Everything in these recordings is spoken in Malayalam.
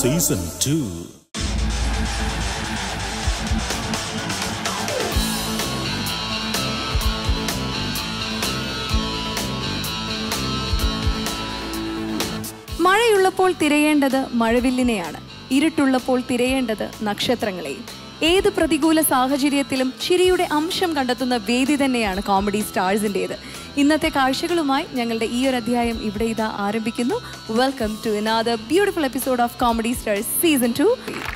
സീസൺ ടു മഴയുള്ളപ്പോൾ തിരയേണ്ടത് മഴവില്ലിനെയാണ് ഇരുട്ടുള്ളപ്പോൾ തിരയേണ്ടത് നക്ഷത്രങ്ങളെയും ഏത് പ്രതികൂല സാഹചര്യത്തിലും ചിരിയുടെ അംശം കണ്ടെത്തുന്ന വേദി തന്നെയാണ് കോമഡി സ്റ്റാർസിൻ്റെത് ഇന്നത്തെ കാഴ്ചകളുമായി ഞങ്ങളുടെ ഈ ഒരു അധ്യായം ഇവിടെ ഇതാ ആരംഭിക്കുന്നു welcome to another beautiful episode of comedy stars season two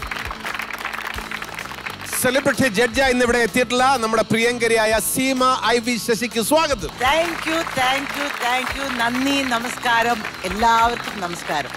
celebrity judge ഇന്ന് ഇവിടെ എത്തിയിട്ടുള്ള നമ്മുടെ പ്രിയങ്കരിയായ സീമ ഐ വി ശശിക്ക് സ്വാഗതം thank you thank you thank you നന്ദി നമസ്കാരം എല്ലാവർക്കും നമസ്കാരം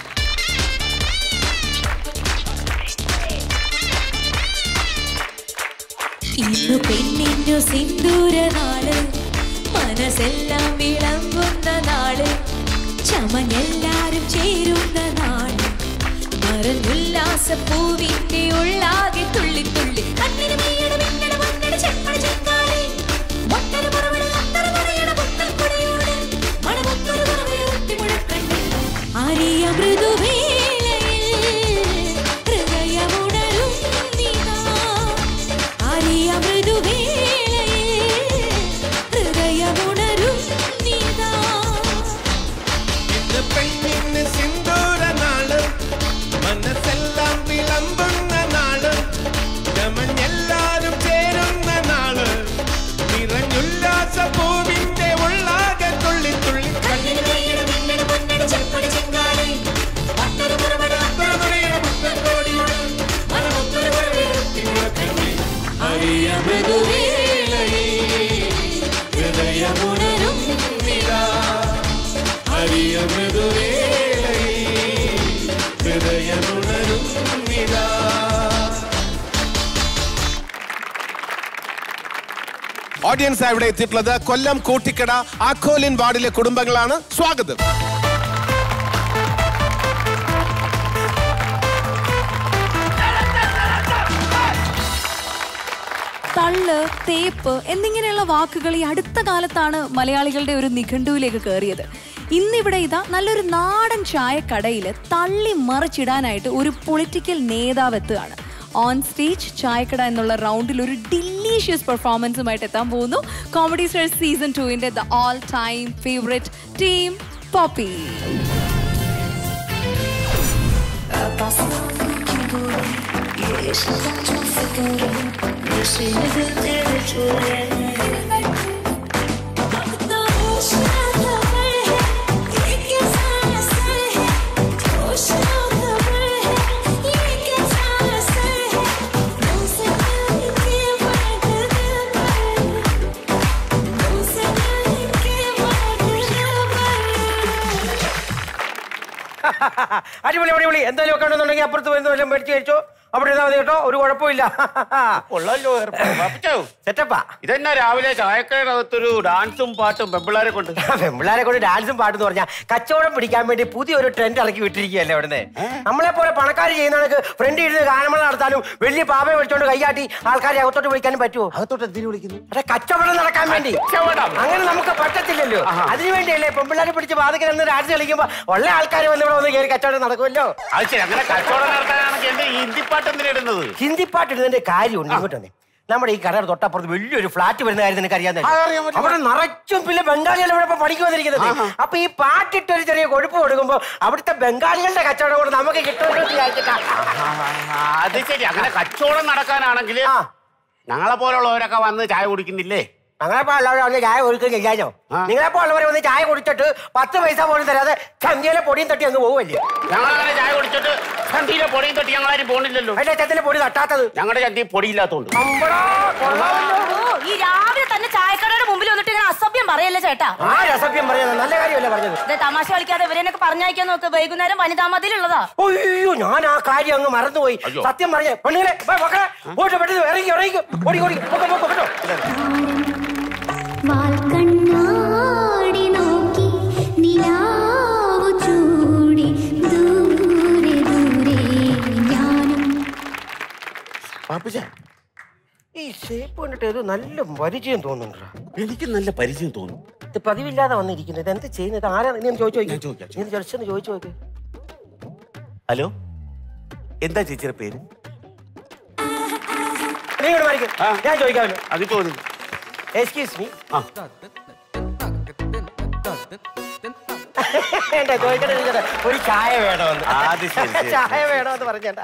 ഇന്നു പെണ്ണിന്നു സിന്ദൂരനാള് മനസ്സെല്ലാം വിളമ്പുന്ന നാള് ചമഞ്ഞെല്ലാരും ചേരുന്ന നാള് മറന്നുല്ലാസ പൂവിന്റെ ഉള്ളാകെ തുള്ളി തുള്ളി കണ്ണിന് മീയട മിന്നട മണ്ണട ചെപ്പട ചെങ്കാലി മൊട്ടര മറവട അത്തര മറയട മുത്തൽ കുടയോട് മണമൊത്തൊരു മറവയുത്തി മുഴക്കണ്ണി ആരിയ മൃദുവേളയിൽ ഹൃദയമുണരും നീതാ ആരിയ മൃദുവേളയിൽ ഹൃദയമുണരും നീതാ ഇന്ന് പെണ്ണിന് സിന്ദൂര നാള് മനസ്സെല്ലാം വിളമ്പുന്ന നാള് ചമഞ്ഞെല്ലാരും ചേരുന്ന നാള് നിറഞ്ഞുല്ലാസ പൂവിന്റെ ഉള്ളാകെ തുള്ളി തുള്ളി കണ്ണിന് മീയട മിന്നട മണ്ണട ചെപ്പട ചെങ്കാലി മൊട്ടര മറവട അത്തര മറയട മുത്തൽ കുടയോട് മണമൊത്തൊരു മറവയുത്തി മുഴക്കണ്ണി ആരിയ മൃദുവേളയിൽ ഹൃദയമുണരും നീതാ ഹരിയ മൃദുവേളയിൽ ഹൃദയമുണരും നിലാ ഓഡിയൻസ് ഇവിടെ എത്തിയിട്ടുള്ളത് കൊല്ലം കൂട്ടിക്കട ആഖോലിൻ വാർഡിലെ കുടുംബങ്ങളാണ് സ്വാഗതം തള്ള് തേപ്പ് എന്നിങ്ങനെയുള്ള വാക്കുകൾ ഈ അടുത്ത കാലത്താണ് മലയാളികളുടെ ഒരു നിഘണ്ടുവിലേക്ക് കയറിയത് ഇന്നിവിടെ ഇതാ നല്ലൊരു നാടൻ ചായക്കടയിൽ തള്ളി മറിച്ചിടാനായിട്ട് ഒരു പൊളിറ്റിക്കൽ നേതാവ് എത്തുകയാണ് ഓൺ സ്റ്റേജ് ചായക്കട എന്നുള്ള റൗണ്ടിൽ ഒരു ഡിലീഷ്യസ് പെർഫോമൻസുമായിട്ട് എത്താൻ പോകുന്നു കോമഡി സ്റ്റാർ സീസൺ ടുവിന്റെ the all time favourite team Poppy അടിപൊളി അടിപൊളി എന്തായാലും ഒക്കെ ഉണ്ടെന്നുണ്ടെങ്കിൽ അപ്പുറത്ത് വരുന്ന വല്ലതും മേടിച്ച് കഴിച്ചോ അവിടെ ഇരുന്നാൽ മതി കേട്ടോ ഒരു കുഴപ്പമില്ല ഉള്ളല്ലോ പാപ്പിച്ചോ സെറ്റപ്പാ ഇതെന്നാ രാവിലെ ചായക്കടകത്തൊരു ഡാൻസും പാട്ടും പെമ്പിള്ളാരെ കൊണ്ട് പെമ്പിള്ളാരെ കൊണ്ട് ഡാൻസും പാട്ടെന്ന് പറഞ്ഞാൽ കച്ചവടം പിടിക്കാൻ വേണ്ടി പുതിയൊരു ട്രെൻഡ് ഇറക്കി വിട്ടിരിക്കുകയല്ലേ അവിടുന്ന് നമ്മളെ പോലെ പണക്കാർ ചെയ്യുന്ന കണക്ക് ഫ്രണ്ട് ഇരുന്ന് ഗാനമേള നടത്താനും വലിയ പാപയെ വിളിച്ചോണ്ട് കൈയാട്ടി ആൾക്കാരെ അകത്തോട്ട് വിളിക്കാനും പറ്റുമോ അകത്തോട്ട് എന്തിനു വിളിക്കുന്നു അതെ കച്ചവടം നടക്കാൻ വേണ്ടി കച്ചവടം? അങ്ങനെ നമുക്ക് പറ്റത്തില്ലല്ലോ അതിനു വേണ്ടിയല്ലേ പെമ്പിള്ളാരെ പിടിച്ച് ബാധിക്കുന്ന നിന്ന് ഡാൻസ് കളിക്കുമ്പോ ഉള്ള ആൾക്കാർ വന്ന് ഇവിടെ വന്ന് കയറി കച്ചവടം നടക്കുമല്ലോ അത് ശരി അങ്ങനെ കച്ചവടം നടത്താനാണെങ്കിൽ എന്റെ ഈ ഹിന്ദി പാട്ട് എന്തിനിടുന്നത് ഹിന്ദി പാട്ട് ഇടുന്നതിന്റെ കാര്യമുണ്ട് ഇങ്ങോട്ട് വന്നേ നമ്മുടെ ഈ കടയുടെ തൊട്ടപ്പുറത്ത് വലിയൊരു ഫ്ലാറ്റ് വരുന്ന കാര്യം നിനക്ക് അറിയാൻ അറിയാൻ പറ്റും. അവിടെ നിറച്ചും പിന്നെ ബംഗാളികൾ ഇവിടെ ഇപ്പൊ പഠിക്കു വന്നിരിക്കുന്നത് അപ്പൊ ഈ പാട്ടിട്ട് ഒരു ചെറിയ കൊഴുപ്പ് കൊടുക്കുമ്പോ അവിടുത്തെ ബംഗാളികളുടെ കച്ചവടം കൊണ്ട് നമുക്ക് കിട്ടുമല്ലോ എന്ന് വിചാരിച്ചിട്ടാ. അത് ശരി അങ്ങനെ കച്ചവടം നടക്കാനാണെങ്കിൽ ആ. ഞങ്ങളെ പോലുള്ളവരൊക്കെ വന്ന് ചായ കുടിക്കുന്നില്ലേ ഞങ്ങളെപ്പോ ഉള്ളവരെ വന്ന് ചായ കൊടുക്കുകയും ചെയ്യാനോ നിങ്ങളെപ്പോ ഉള്ളവരെ വന്ന് ചായ കുടിച്ചിട്ട് പത്ത് പൈസ പോലും തരാതെ ചന്തിയിലെ പൊടിയും തട്ടി അങ്ങ് പോവല്ലേ ഞങ്ങളങ്ങനെ ചായ കുടിച്ചിട്ട് ചന്തിയിലെ പൊടിയും തട്ടി ഞങ്ങളാരും പോണില്ലല്ലോ അതിന്റെ ചന്തിയിലെ പൊടി തട്ടാത്തത് ഞങ്ങളുടെ ചന്തി പൊടിയില്ലാത്തോണ്ട് അമ്പടാ, കൊള്ളാമല്ലോ. ഓ ഈ രാവിലെ തന്നെ ചായക്കടയുടെ മുമ്പിൽ വന്നിട്ട് ഇങ്ങനെ അസഭ്യം പറയല്ലേ ചേട്ടാ ആ രസഭ്യം പറഞ്ഞത് നല്ല കാര്യമല്ലേ പറഞ്ഞത് ഇത് തമാശ കളിക്കാതെ ഇവരെന്നൊക്കെ പറഞ്ഞയക്കാൻ നോക്ക് വൈകുന്നേരം വനിതാ മതിലുള്ളതാ അയ്യോ ഞാൻ ആ കാര്യം അങ്ങ് മറന്നുപോയി അയ്യോ. സത്യം പറഞ്ഞേ പെണ്ണുങ്ങളെ വാ, മക്കളെ പോയിട്ട് പെട്ടെന്ന് ഇറങ്ങി ഇറങ്ങി ഓടി ഓടി പൊക്കോ, പൊക്കോ, കേട്ടോ വാൽക്കണ്ണാടി നോക്കി നിലാവു ചൂടി ദൂരെ ദൂരെ ഞാനും പാപ്പിച്ച ഈ ഷേപ്പ് കണ്ടിട്ട് ഏതോ നല്ല പരിചയം തോന്നുന്നുണ്ടോ എനിക്ക് നല്ല പരിചയം തോന്നുന്നു ഇത് പതിവില്ലാതെ വന്നിരിക്കുന്നത് ഇത് എന്ത് ചെയ്യുന്നത് ആരാ നീ ഒന്ന് ചോദിച്ചു ഞാൻ ചോദിക്കാം, നോക്കി നീ ജസ്റ്റ് ഒന്ന് ചോദിച്ചു നോക്ക് ഹലോ എന്താ ചേച്ചിയുടെ പേര് നീ ഇങ്ങോട്ട് മാറിക്ക്. ആ. ഞാൻ ചോദിക്കാമല്ലോ അത് ചോദ്യം എക്സ്ക്യൂസ് മീ ആ എന്താ ചോദിക്കട്ടെ ചോദിക്കട്ടെ. ഒരു ചായ വേണമെന്ന് ആ, അത് ശരി, ശരി, ചായ ശരി. വേണമെന്ന് പറഞ്ഞേട്ടാ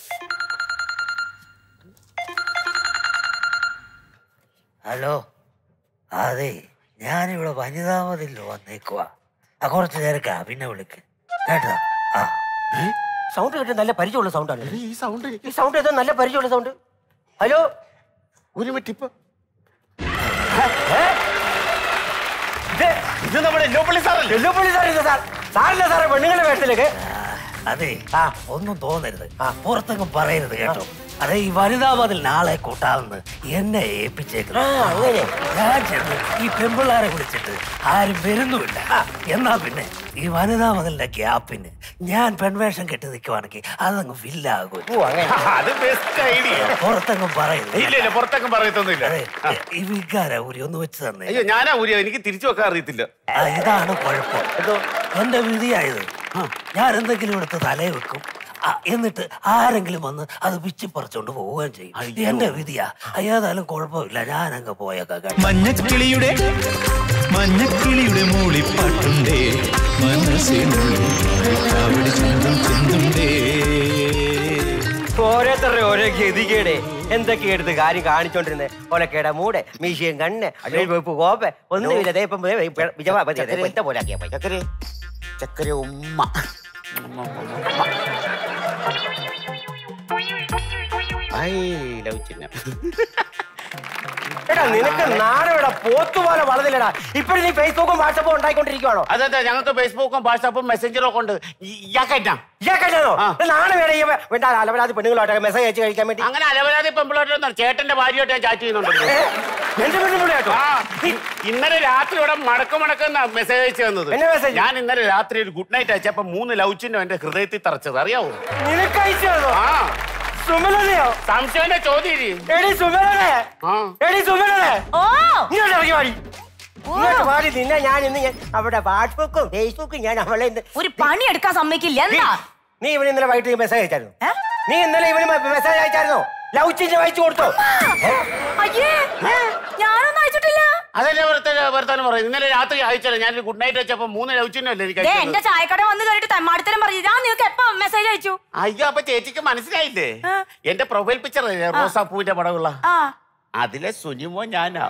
ഹലോ അതെ ഞാനിവിടെ വനിതാമതിൽ വന്നേക്കുവാ ആ കുറച്ച് നേരക്കാ പിന്നെ വിളിക്ക് കേട്ടോ ആ സൗണ്ട് കേട്ട് നല്ല പരിചയമുള്ള സൗണ്ടാണ് ഈ സൗണ്ട് ഈ സൗണ്ട് ഏതോ നല്ല പരിചയമുള്ള സൗണ്ട് ഹലോ ഒരു മിനിറ്റ് ഇപ്പൊ ഏ? ഇത് ഇത് നമ്മുടെ ലോപ്പള്ളി സാറല്ലേ വെല്ലുവിളി സാറില്ല സാർ സാറില്ല സാറേ പെണ്ണുങ്ങളെ വേഷത്തിലേക്ക് അതെ ആ. ഒന്നും തോന്നരുത് പുറത്തെങ്ങും പറയരുത് കേട്ടോ അതെ ഈ വനിതാമതിൽ നാളെ കൂട്ടാമെന്ന് എന്നെ ഏൽപ്പിച്ചേക്കുന്നു ആ, അങ്ങനെ. ഞാൻ ചെന്ന് ഈ പെമ്പിള്ളാരെ വിളിച്ചിട്ട് ആരും വരുന്നുമില്ല എന്നാ പിന്നെ ഈ വനിതാമതിലിന്റെ ഗ്യാപ്പിന് ഞാൻ പെൺവേഷം കെട്ടി നിൽക്കുവാണെങ്കിൽ അതങ്ങ് ഫില്ലാകും ഓ അങ്ങനെ അത് ബെസ്റ്റ് ഐഡിയ പുറത്തെങ്ങും പറയരുത് ഇല്ല ഇല്ല പുറത്തൊക്കെ പറയത്തൊന്നുമില്ല അതെ ഈ വികാര ഊരി ഒന്ന് വെച്ച് തന്നെ അയ്യോ ഞാനാ ഊരിയ എനിക്ക് തിരിച്ചു വെക്കാൻ അറിയത്തില്ല ആ, ഇതാണ് കുഴപ്പം എന്തോ എന്റെ വിധിയായത് ഞാൻ എന്തെങ്കിലും എടുത്ത് തലയിൽ വെക്കും ആ, എന്നിട്ട് ആരെങ്കിലും വന്ന് അത് പിച്ചി പറിച്ചോണ്ട് പോവുകയും ചെയ്യും എന്റെ വിധിയാ ഏതായാലും കുഴപ്പമില്ല ഞാൻ അങ്ങ് പോയേക്കാം കേട്ടോ. മഞ്ഞക്കിളിയുടെ മഞ്ഞക്കിളിയുടെ മൂളിപ്പാട്ടുണ്ടേ മനസ്സിനുള്ളിൽ അവിടെ ചന്തം ചെന്തുണ്ടേ ഓരോരുത്തരുടെ ഓരോ ഗതികേടെ എന്തൊക്കെ എടുത്ത് കാര്യം കാണിച്ചോണ്ടിരുന്നേ ഒലക്കേടെ മൂടെ മീശയും കണ്ണ് വെപ്പ് കോപ്പ ഒന്നുമില്ല ദേ ഇപ്പം വിജയവാപതി പോലെ ആക്കിയാ പോയി ചക്കര ചക്കര ഉമ്മ ഉമ്മ, ഉമ്മ, ഉമ്മ. ഐ ലവ് ചിഹ്നം എടാ നിനക്ക് നാടെവിടെ പോത്തുപോലെ വളർന്നില്ലടാ ഇപ്പഴും നീ ഫേസ്ബുക്കും വാട്സപ്പും ഉണ്ടായിക്കൊണ്ടിരിക്കുവാണോ അതെ അതെ ഞങ്ങൾക്ക് ഫേസ്ബുക്കും വാട്സാപ്പും മെസ്സഞ്ചറും ഒക്കെ ഉണ്ട് ഇയാൾക്കറ്റാ ഇയാൾക്കല്ലോ ആ. നാളെ വേണേ ഈ വേണ്ട അലവരാതി പെണ്ണുങ്ങളോട്ടൊക്കെ മെസ്സേജ് അയച്ച് കഴിക്കാൻ വേണ്ടി അങ്ങനെ അലവരാതി പെമ്പിളോട്ട് ചേട്ടന്റെ ഭാര്യയോട്ട് ഞാൻ ചാറ്റ് ചെയ്യുന്നുണ്ടല്ലോ ഏ? എന്റെ പെണ്ണുങ്ങളെ കേട്ടോ ആ ഇ- ഇന്നലെ രാത്രി ഇവിടെ മടക്ക് മടക്കുന്ന മെസ്സേജ് അയച്ചു തന്നത് എന്നാ message? ഞാൻ ഇന്നലെ രാത്രി ഒരു ഗുഡ് നൈറ്റ് അയച്ചപ്പോ മൂന്ന് ലവ് ചിഹ്നം എന്റെ ഹൃദയത്തിൽ തറച്ചത് അറിയാവോ നിനക്ക് അയച്ചു തന്നോ ആ സുമലതയോ സംശയന്റെ ചോദ്യം ഇരി. എടി സുമലതേ ആ എടി സുമലതേ ഓ ഇങ്ങോട്ട് ഇറങ്ങി വാടി ഇങ്ങോട്ട് വാടി നിന്നെ ഞാൻ ഇന്ന് ഞാൻ അവിടെ വാട്സ്ആപ്പും ഫേസ്ബുക്കും ഞാൻ അവളെ ഇന്ന് ഒരു പണി എടുക്കാൻ സമ്മതിക്കില്ല നീ- എന്താ നീ ഇവന് ഇന്നലെ വൈകിട്ട് മെസ്സേജ് അയച്ചായിരുന്നു ഏ? നീ ഇന്നലെ ഇവന് മെസ്സേജ് അയച്ചായിരുന്നോ ലവ് ചിഹ്നം അയച്ചു കൊടുത്തോ ഏ? അയ്യേ ഞാനൊന്നും അയച്ചിട്ടില്ല അതല്ലേ വെറുതെ വർത്താനം പറയും ഇന്നലെ രാത്രി അയച്ചല്ലോ ഞാൻ ഗുഡ് നൈറ്റ് അയച്ചപ്പോ മൂന്ന് ലവ് ചിഹ്നം അല്ലേ എനിക്ക് ദേ അയച്ചത്? എന്റെ ചായക്കട വന്ന് കയറിയിട്ട് തെമ്മാടിത്തരം പറഞ്ഞു ഞാൻ നിങ്ങൾക്ക് എപ്പോ മെസ്സേജ് അയച്ചു അയ്യോ അപ്പൊ ചേച്ചിക്ക് മനസ്സിലായില്ലേ ആ. എന്റെ പ്രൊഫൈൽ പിക്ചർ റോസാപ്പൂവിന്റെ പടമുള്ള ആ അതിലെ സുനിമോ ഞാനാ